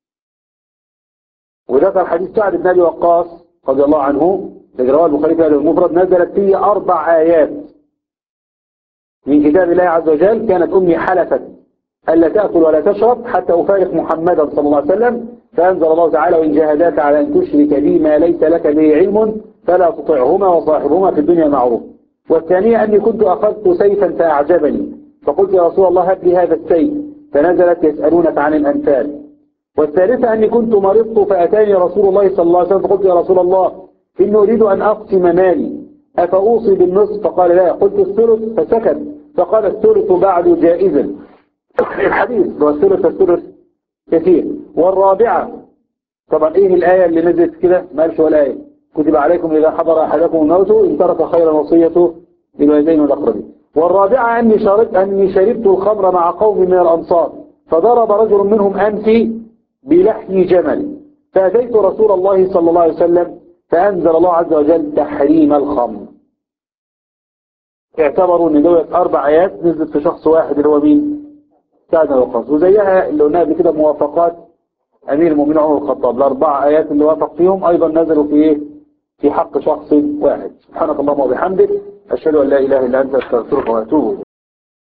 وذكر حديث سعد بن ابي وقاص رضي الله عنه رواه البخاري في المفرد نزلت فيه اربع ايات من كتاب الله عز وجل كانت امي حلفت ألا تأكل ولا تشرب حتى أفارق محمدا صلى الله عليه وسلم فأنزل الله تعالى وإن جاهداك على أن تشرك بي ما ليس لك به علم فلا تطعهما وصاحبهما في الدنيا معروف والثانية أني كنت أخذت سيفا فأعجبني فقلت يا رسول الله هب لي هذا السيف فنزلت يسألونك عن الأنفال والثالثة أني كنت مرضت فأتاني رسول الله صلى الله عليه وسلم فقلت يا رسول الله إني أريد أن أقسم مالي أفأوصي بالنصف فقال لا قلت الثلث فسكت فقال الثلث بعد جائزا الحديث هو الثلث الثلث كثير والرابعة طبعا ايه الآية اللي نزلت كده ما قالش ولا آية كتب عليكم إذا حضر أحدكم الموت إن ترك خيرا وصيته للوالدين والأقربين والرابعة أني شربت, أني شربت الخمر مع قوم من الأنصار فضرب رجل منهم أنفي بلحم جمل فأتيت رسول الله صلى الله عليه وسلم فأنزل الله عز وجل تحريم الخمر اعتبروا ان دولة أربع آيات نزلت في شخص واحد اللي هو مين؟ سعد بن وقاص وزيها اللي قلناها قبل كده موافقات أمير المؤمنين عمر الخطاب الأربع آيات اللي وافق فيهم أيضا نزلوا في إيه؟ في حق شخص واحد سبحانك اللهم وبحمدك أشهد أن لا إله إلا أنت أستغفرك وأتوب إليك